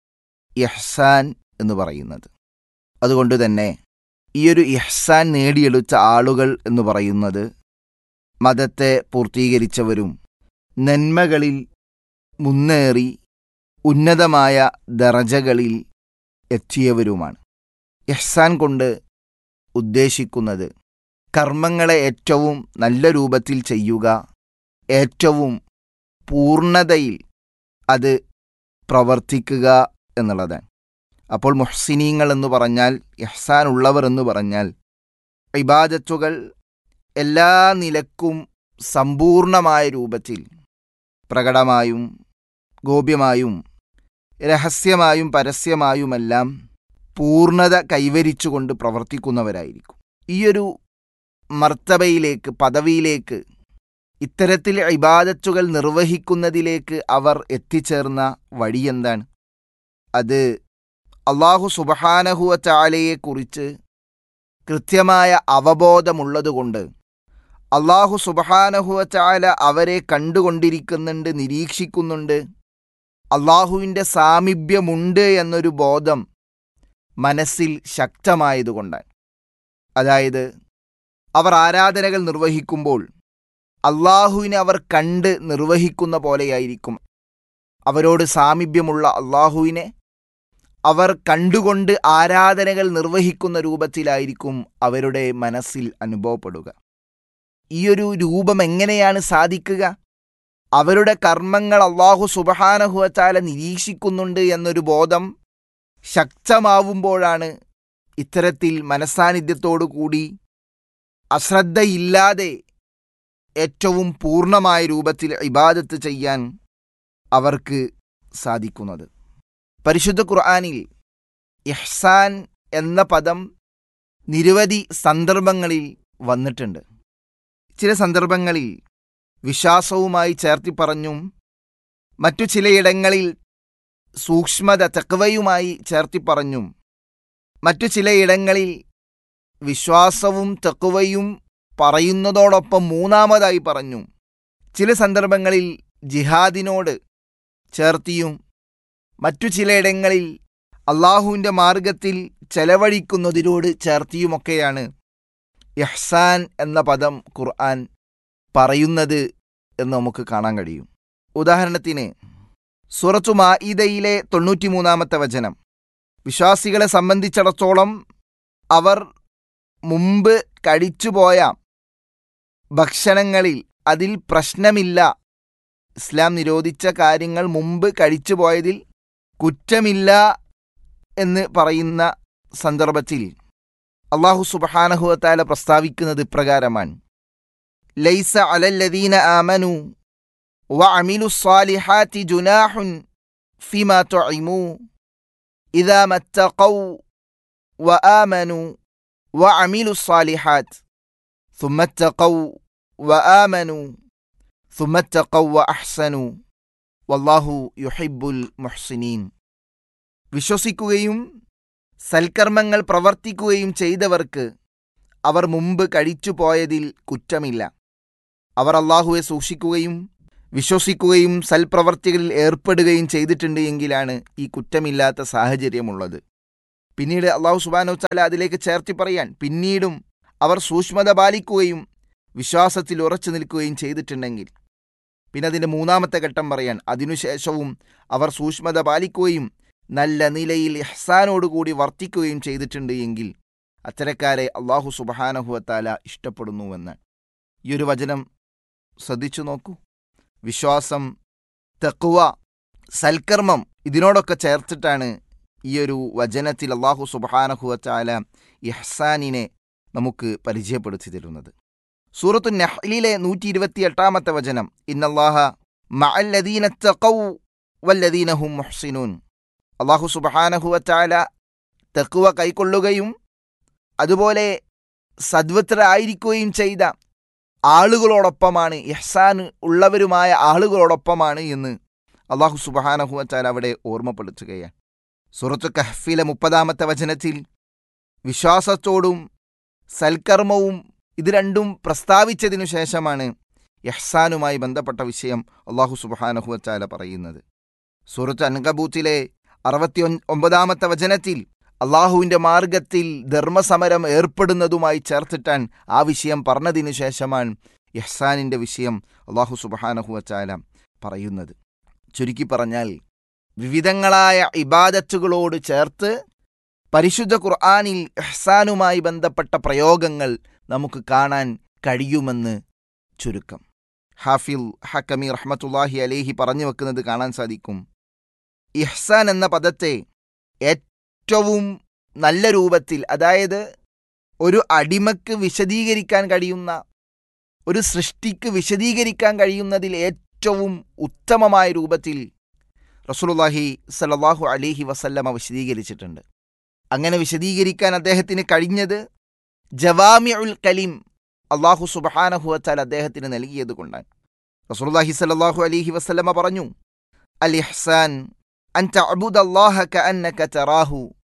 ഇഹ്സാൻ എന്ന് പറയുന്നത് അതുകൊണ്ട് തന്നെ ഈയൊരു ഇഹ്സാൻ നേടിയെടുത്ത ആളുകൾ എന്ന് പറയുന്നത് മതത്തെ പൂർത്തീകരിച്ചവരും നന്മകളിൽ മുന്നേറി ഉന്നതമായ ദറജകളിൽ എത്തിയവരുമാണ് ഇഹ്സാൻ കൊണ്ട് ഉദ്ദേശിക്കുന്നത് കർമ്മങ്ങളെ ഏറ്റവും നല്ല രൂപത്തിൽ ചെയ്യുക ഏറ്റവും പൂർണ്ണതയിൽ അത് പ്രവർത്തിക്കുക എന്നുള്ളതാണ് അപ്പോൾ മുഹ്സിനീങ്ങൾ എന്ന് പറഞ്ഞാൽ ഇഹ്സാൻ ഉള്ളവർ എന്ന് പറഞ്ഞാൽ ഇബാദത്തുകൾ എല്ലാ നിലക്കും സമ്പൂർണമായ രൂപത്തിൽ പ്രകടമായും ഗോപ്യമായും രഹസ്യമായും പരസ്യമായുമെല്ലാം പൂർണ്ണത കൈവരിച്ചുകൊണ്ട് പ്രവർത്തിക്കുന്നവരായിരിക്കും ഈയൊരു മർത്തബയിലേക്ക് പദവിയിലേക്ക് ഇത്തരത്തിൽ ഇബാദത്തുകൾ നിർവഹിക്കുന്നതിലേക്ക് അവർ എത്തിച്ചേർന്ന വഴിയെന്താണ് അത് അള്ളാഹു സുബഹാനഹുവ ചാലയെക്കുറിച്ച് കൃത്യമായ അവബോധമുള്ളതുകൊണ്ട് അള്ളാഹു സുബഹാനഹുവ ചാല അവരെ കണ്ടുകൊണ്ടിരിക്കുന്നുണ്ട് നിരീക്ഷിക്കുന്നുണ്ട് അള്ളാഹുവിൻ്റെ സാമീപ്യമുണ്ട് എന്നൊരു ബോധം മനസ്സിൽ ശക്തമായതുകൊണ്ടാണ് അതായത് അവർ ആരാധനകൾ നിർവഹിക്കുമ്പോൾ അള്ളാഹുവിനെ അവർ കണ്ട് നിർവഹിക്കുന്ന പോലെയായിരിക്കും അവരോട് സാമീപ്യമുള്ള അള്ളാഹുവിനെ അവർ കണ്ടുകൊണ്ട് ആരാധനകൾ നിർവഹിക്കുന്ന രൂപത്തിലായിരിക്കും അവരുടെ മനസ്സിൽ അനുഭവപ്പെടുക ഈയൊരു രൂപം എങ്ങനെയാണ് സാധിക്കുക അവരുടെ കർമ്മങ്ങൾ അള്ളാഹു സുബഹാനഹുവച്ചാല നിരീക്ഷിക്കുന്നുണ്ട് എന്നൊരു ബോധം ശക്തമാവുമ്പോഴാണ് ഇത്തരത്തിൽ മനസാന്നിധ്യത്തോടു കൂടി അശ്രദ്ധയില്ലാതെ ഏറ്റവും പൂർണ്ണമായ രൂപത്തിൽ ഇബാദത്ത് ചെയ്യാൻ അവർക്ക് സാധിക്കുന്നത് പരിശുദ്ധ ഖുർആാനിൽ ഇഹ്സാൻ എന്ന പദം നിരവധി സന്ദർഭങ്ങളിൽ വന്നിട്ടുണ്ട് ചില സന്ദർഭങ്ങളിൽ വിശ്വാസവുമായി ചേർത്തി പറഞ്ഞും മറ്റു ചിലയിടങ്ങളിൽ സൂക്ഷ്മത തെക്കവയുമായി ചേർത്തി പറഞ്ഞും മറ്റു ചിലയിടങ്ങളിൽ വിശ്വാസവും തെക്കുവയും പറയുന്നതോടൊപ്പം മൂന്നാമതായി പറഞ്ഞു ചില സന്ദർഭങ്ങളിൽ ജിഹാദിനോട് ചേർത്തിയും മറ്റു ചിലയിടങ്ങളിൽ അള്ളാഹുവിൻ്റെ മാർഗത്തിൽ ചെലവഴിക്കുന്നതിനോട് ചേർത്തിയുമൊക്കെയാണ് ഇഹ്സാൻ എന്ന പദം ഖുർആൻ പറയുന്നത് എന്ന് നമുക്ക് കാണാൻ കഴിയും ഉദാഹരണത്തിന് സൂറത്തു മാഇദയിലെ തൊണ്ണൂറ്റിമൂന്നാമത്തെ വചനം വിശ്വാസികളെ സംബന്ധിച്ചിടത്തോളം അവർ മുമ്പ് കഴിച്ചുപോയ ഭക്ഷണങ്ങളിൽ അതിൽ പ്രശ്നമില്ല ഇസ്ലാം നിരോധിച്ച കാര്യങ്ങൾ മുമ്പ് കഴിച്ചുപോയതിൽ കുറ്റമില്ല എന്ന് പറയുന്ന സന്ദർഭത്തിൽ അള്ളാഹു സുബഹാനഹുവത്താല പ്രസ്താവിക്കുന്നത് ഇപ്രകാരമാണ് ലൈസ അലല്ലദീന ആമനു വഅമിലു സ്വാലിഹാത്തി ജുനാഹുൻ ഫിമാ തുഇമു ഇദാ മത്തഖൗ وآمنوا وعملوا الصالحات ثم اتقوا وآمنوا ثم اتقوا وأحسنوا والله يحب المحسنين വിശ്വസിക്കുകയും സൽക്കർമ്മങ്ങൾ പ്രവർത്തിക്കുകയും ചെയ്തവർക്ക് അവർ മുമ്പ് കഴിച്ചു പോയതിൽ കുറ്റമില്ല അവർ അള്ളാഹുവെ സൂക്ഷിക്കുകയും വിശ്വസിക്കുകയും സൽപ്രവർത്തികളിൽ ഏർപ്പെടുകയും ചെയ്തിട്ടുണ്ട് എങ്കിലാണ് ഈ കുറ്റമില്ലാത്ത സാഹചര്യമുള്ളത് പിന്നീട് അള്ളാഹു സുബാനോ ചാല അതിലേക്ക് ചേർത്തി പറയാൻ പിന്നീടും അവർ സൂക്ഷ്മത പാലിക്കുകയും വിശ്വാസത്തിൽ ഉറച്ചു നിൽക്കുകയും ചെയ്തിട്ടുണ്ടെങ്കിൽ പിന്നെ അതിൻ്റെ മൂന്നാമത്തെ ഘട്ടം പറയാൻ അതിനുശേഷവും അവർ സൂക്ഷ്മത പാലിക്കുകയും നല്ല നിലയിൽ ഇഹ്സാനോടുകൂടി വർത്തിക്കുകയും ചെയ്തിട്ടുണ്ട് എങ്കിൽ അത്തരക്കാരെ അള്ളാഹു സുബഹാനഹുവത്താല ഇഷ്ടപ്പെടുന്നുവെന്ന് ഈ ഒരു വചനം ശ്രദ്ധിച്ചു നോക്കൂ വിശ്വാസം തെക്കുവ സൽക്കർമ്മം ഇതിനോടൊക്കെ ചേർത്തിട്ടാണ് ഈ ഒരു വചനത്തിൽ അള്ളാഹു സുബഹാനഹുവത്താല ഇഹ്സാനിനെ നമുക്ക് പരിചയപ്പെടുത്തി തരുന്നത് സൂറത്തു നഹ്ലിലെ നൂറ്റി ഇരുപത്തി എട്ടാമത്തെ വചനം ഇന്നല്ലാഹ മഅല്ലദീന തഖൗ വല്ലദീനഹും മുഹ്സിനൂൻ അള്ളാഹു സുബഹാനഹുവത്താല തെക്കുവ കൈക്കൊള്ളുകയും അതുപോലെ സദ്വത്രരായിരിക്കുകയും ചെയ്ത ആളുകളോടൊപ്പമാണ് ഇഹ്സാൻ ഉള്ളവരുമായ ആളുകളോടൊപ്പമാണ് എന്ന് അള്ളാഹു സുബഹാനഹുവത്താല അവിടെ ഓർമ്മപ്പെടുത്തുകയാണ് സുറത്തു കഹ്ഫിലെ മുപ്പതാമത്തെ വചനത്തിൽ വിശ്വാസത്തോടും സൽക്കർമ്മവും ഇത് രണ്ടും പ്രസ്താവിച്ചതിനു ശേഷമാണ് യഹ്സാനുമായി ബന്ധപ്പെട്ട വിഷയം അള്ളാഹു സുബഹാനഹുവച്ചാല പറയുന്നത് സൂറത്ത് അൻകബൂത്തിലെ അറുപത്തി ഒമ്പതാമത്തെ വചനത്തിൽ അള്ളാഹുവിൻ്റെ മാർഗത്തിൽ ധർമ്മസമരം ഏർപ്പെടുന്നതുമായി ചേർത്തിട്ടാൻ ആ വിഷയം പറഞ്ഞതിനു ശേഷമാണ് യഹ്സാനിൻ്റെ വിഷയം അള്ളാഹു സുബഹാനഹുവച്ചാല പറയുന്നത് ചുരുക്കി പറഞ്ഞാൽ വിവിധങ്ങളായ ഇബാദത്തുകളോട് ചേർത്ത് പരിശുദ്ധ ഖുർആാനിൽ ഇഹ്സാനുമായി ബന്ധപ്പെട്ട പ്രയോഗങ്ങൾ നമുക്ക് കാണാൻ കഴിയുമെന്ന് ചുരുക്കം ഹാഫിൽ ഹക്കമി റഹ്മത്തുല്ലാഹി അലേഹി പറഞ്ഞു വെക്കുന്നത് കാണാൻ സാധിക്കും ഇഹ്സാൻ എന്ന പദത്തെ ഏറ്റവും നല്ല രൂപത്തിൽ അതായത് ഒരു അടിമക്ക് വിശദീകരിക്കാൻ കഴിയുന്ന ഒരു സൃഷ്ടിക്ക് വിശദീകരിക്കാൻ കഴിയുന്നതിൽ ഏറ്റവും ഉത്തമമായ രൂപത്തിൽ റസൂലുള്ളാഹി സല്ലല്ലാഹു അലൈഹി വസല്ലമ വിശദീകരിച്ചിട്ടുണ്ട് അങ്ങനെ വിശദീകരിക്കാൻ അദ്ദേഹത്തിന് കഴിഞ്ഞത് ജവാമി ഉൽ കലീം അള്ളാഹു സുബഹാനഹുവച്ചാൽ അദ്ദേഹത്തിന് നൽകിയത് കൊണ്ടാണ് റസൂലുള്ളാഹി സല്ലല്ലാഹു അലൈഹി വസല്ലമ പറഞ്ഞു അൽ ഇഹ്സാൻ അൻ തഅബുദ അല്ലാഹ കഅന്നക തറാഹു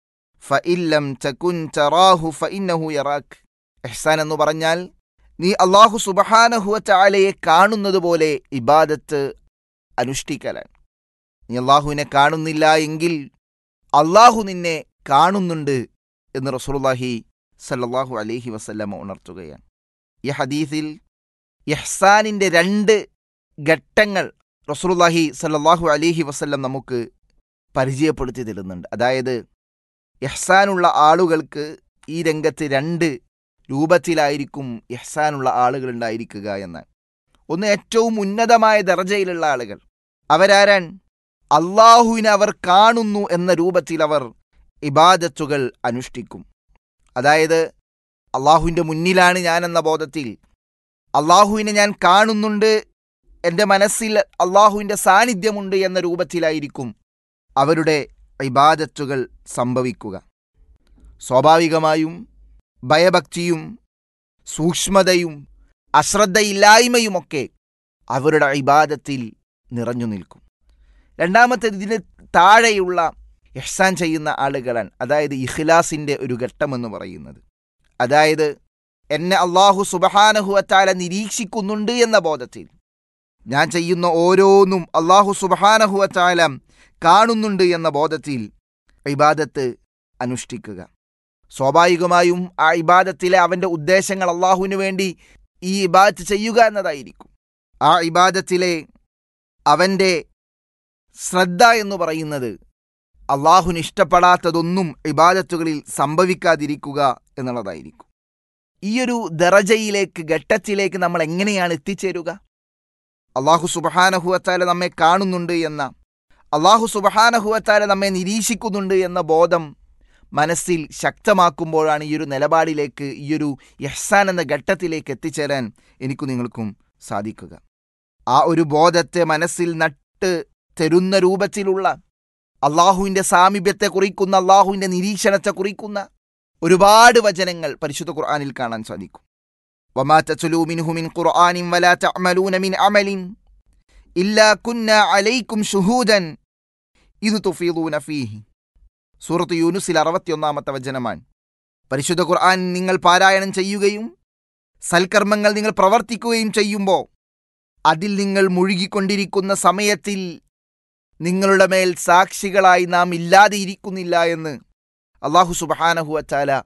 ഫഇൻ ലം തകുൻ തറാഹു ഫഇന്നഹു യറാക് ഇഹ്സാൻ എന്ന് പറഞ്ഞാൽ നീ അള്ളാഹു സുബഹാനഹുവച്ചാലയെ കാണുന്നത് പോലെ ഇബാദത്ത് അനുഷ്ഠിക്കലാണ് നീ അള്ളാഹുവിനെ കാണുന്നില്ല എങ്കിൽ അള്ളാഹു നിന്നെ കാണുന്നുണ്ട് എന്ന് റസൂലുള്ളാഹി സല്ലല്ലാഹു അലൈഹി വസല്ലമ ഉണർത്തുകയാണ് ഈ ഹദീസിൽ യഹ്സാനിൻ്റെ രണ്ട് ഘട്ടങ്ങൾ റസൂലുള്ളാഹി സല്ലല്ലാഹു അലൈഹി വസല്ലം നമുക്ക് പരിചയപ്പെടുത്തി തരുന്നുണ്ട് അതായത് യഹ്സാനുള്ള ആളുകൾക്ക് ഈ രംഗത്ത് രണ്ട് രൂപത്തിലായിരിക്കും യഹ്സാനുള്ള ആളുകൾ ഉണ്ടായിരിക്കുക എന്ന് ഒന്ന് ഏറ്റവും ഉന്നതമായ ദർജയിലുള്ള ആളുകൾ അവരാരാൻ അള്ളാഹുവിനെ അവർ കാണുന്നു എന്ന രൂപത്തിൽ അവർ ഇബാദത്തുകൾ അനുഷ്ഠിക്കും അതായത് അള്ളാഹുവിൻ്റെ മുന്നിലാണ് ഞാൻ എന്ന ബോധത്തിൽ അള്ളാഹുവിനെ ഞാൻ കാണുന്നുണ്ട് എൻ്റെ മനസ്സിൽ അള്ളാഹുവിൻ്റെ സാന്നിധ്യമുണ്ട് എന്ന രൂപത്തിലായിരിക്കും അവരുടെ ഇബാദത്തുകൾ സംഭവിക്കുക സ്വാഭാവികമായും ഭയഭക്തിയും സൂക്ഷ്മതയും അശ്രദ്ധയില്ലായ്മയുമൊക്കെ അവരുടെ ഇബാദത്തിൽ നിറഞ്ഞു നിൽക്കും രണ്ടാമത്തേത് ഇതിന് താഴെയുള്ള ഇഹ്സാൻ ചെയ്യുന്ന ആളുകളാണ് അതായത് ഇഖ്ലാസിൻ്റെ ഒരു ഘട്ടമെന്ന് പറയുന്നത് അതായത് എന്നെ അള്ളാഹു സുബഹാനഹുവത്താല നിരീക്ഷിക്കുന്നുണ്ട് എന്ന ബോധത്തിൽ ഞാൻ ചെയ്യുന്ന ഓരോന്നും അള്ളാഹു സുബഹാനഹുവത്താല കാണുന്നുണ്ട് എന്ന ബോധത്തിൽ ഇബാദത്ത് അനുഷ്ഠിക്കുക സ്വാഭാവികമായും ആ ഇബാദത്തിലെ അവൻ്റെ ഉദ്ദേശങ്ങൾ അള്ളാഹുവിന് വേണ്ടി ഈ ഇബാദത്ത് ചെയ്യുക എന്നതായിരിക്കും ആ ഇബാദത്തിലെ അവൻ്റെ ശ്രദ്ധ എന്ന് പറയുന്നത് അള്ളാഹുന് ഇഷ്ടപ്പെടാത്തതൊന്നും ഇബാദത്തുകളിൽ സംഭവിക്കാതിരിക്കുക എന്നുള്ളതായിരിക്കും ഈയൊരു ദറജയിലേക്ക് ഘട്ടത്തിലേക്ക് നമ്മൾ എങ്ങനെയാണ് എത്തിച്ചേരുക അള്ളാഹു സുബഹാനഹുവത്താല നമ്മെ കാണുന്നുണ്ട് എന്ന അള്ളാഹു സുബഹാനഹുവത്താല നമ്മെ നിരീക്ഷിക്കുന്നുണ്ട് എന്ന ബോധം മനസ്സിൽ ശക്തമാക്കുമ്പോഴാണ് ഈ ഒരു നിലപാടിലേക്ക് ഈ ഒരു യഹ്സാൻ എന്ന ഘട്ടത്തിലേക്ക് എത്തിച്ചേരാൻ എനിക്കു നിങ്ങൾക്കും സാധിക്കുക ആ ഒരു ബോധത്തെ മനസ്സിൽ നട്ട് തരുന്ന രൂപത്തിലുള്ള അള്ളാഹുവിൻ്റെ സാമീപ്യത്തെ കുറിക്കുന്ന അള്ളാഹുവിൻ്റെ നിരീക്ഷണത്തെ കുറിക്കുന്ന ഒരുപാട് വചനങ്ങൾ പരിശുദ്ധ ഖുർആനിൽ കാണാൻ സാധിക്കും وما تتلو منه من قرآن ولا تعملون من عمل إلا كنا عليكم شهودا إذ تفيضون فيه സൂറത്ത് യൂനുസിൽ അറുപത്തിയൊന്നാമത്തെ വചനമാണ് പരിശുദ്ധ ഖുർആൻ നിങ്ങൾ പാരായണം ചെയ്യുകയും സൽക്കർമ്മങ്ങൾ നിങ്ങൾ പ്രവർത്തിക്കുകയും ചെയ്യുമ്പോൾ അതിൽ നിങ്ങൾ മുഴുകിക്കൊണ്ടിരിക്കുന്ന സമയത്തിൽ നിങ്ങളുടെ മേൽ സാക്ഷികളായി നാം ഇല്ലാതെ ഇരിക്കുന്നില്ല എന്ന് അള്ളാഹു സുബഹാനഹു വച്ചാല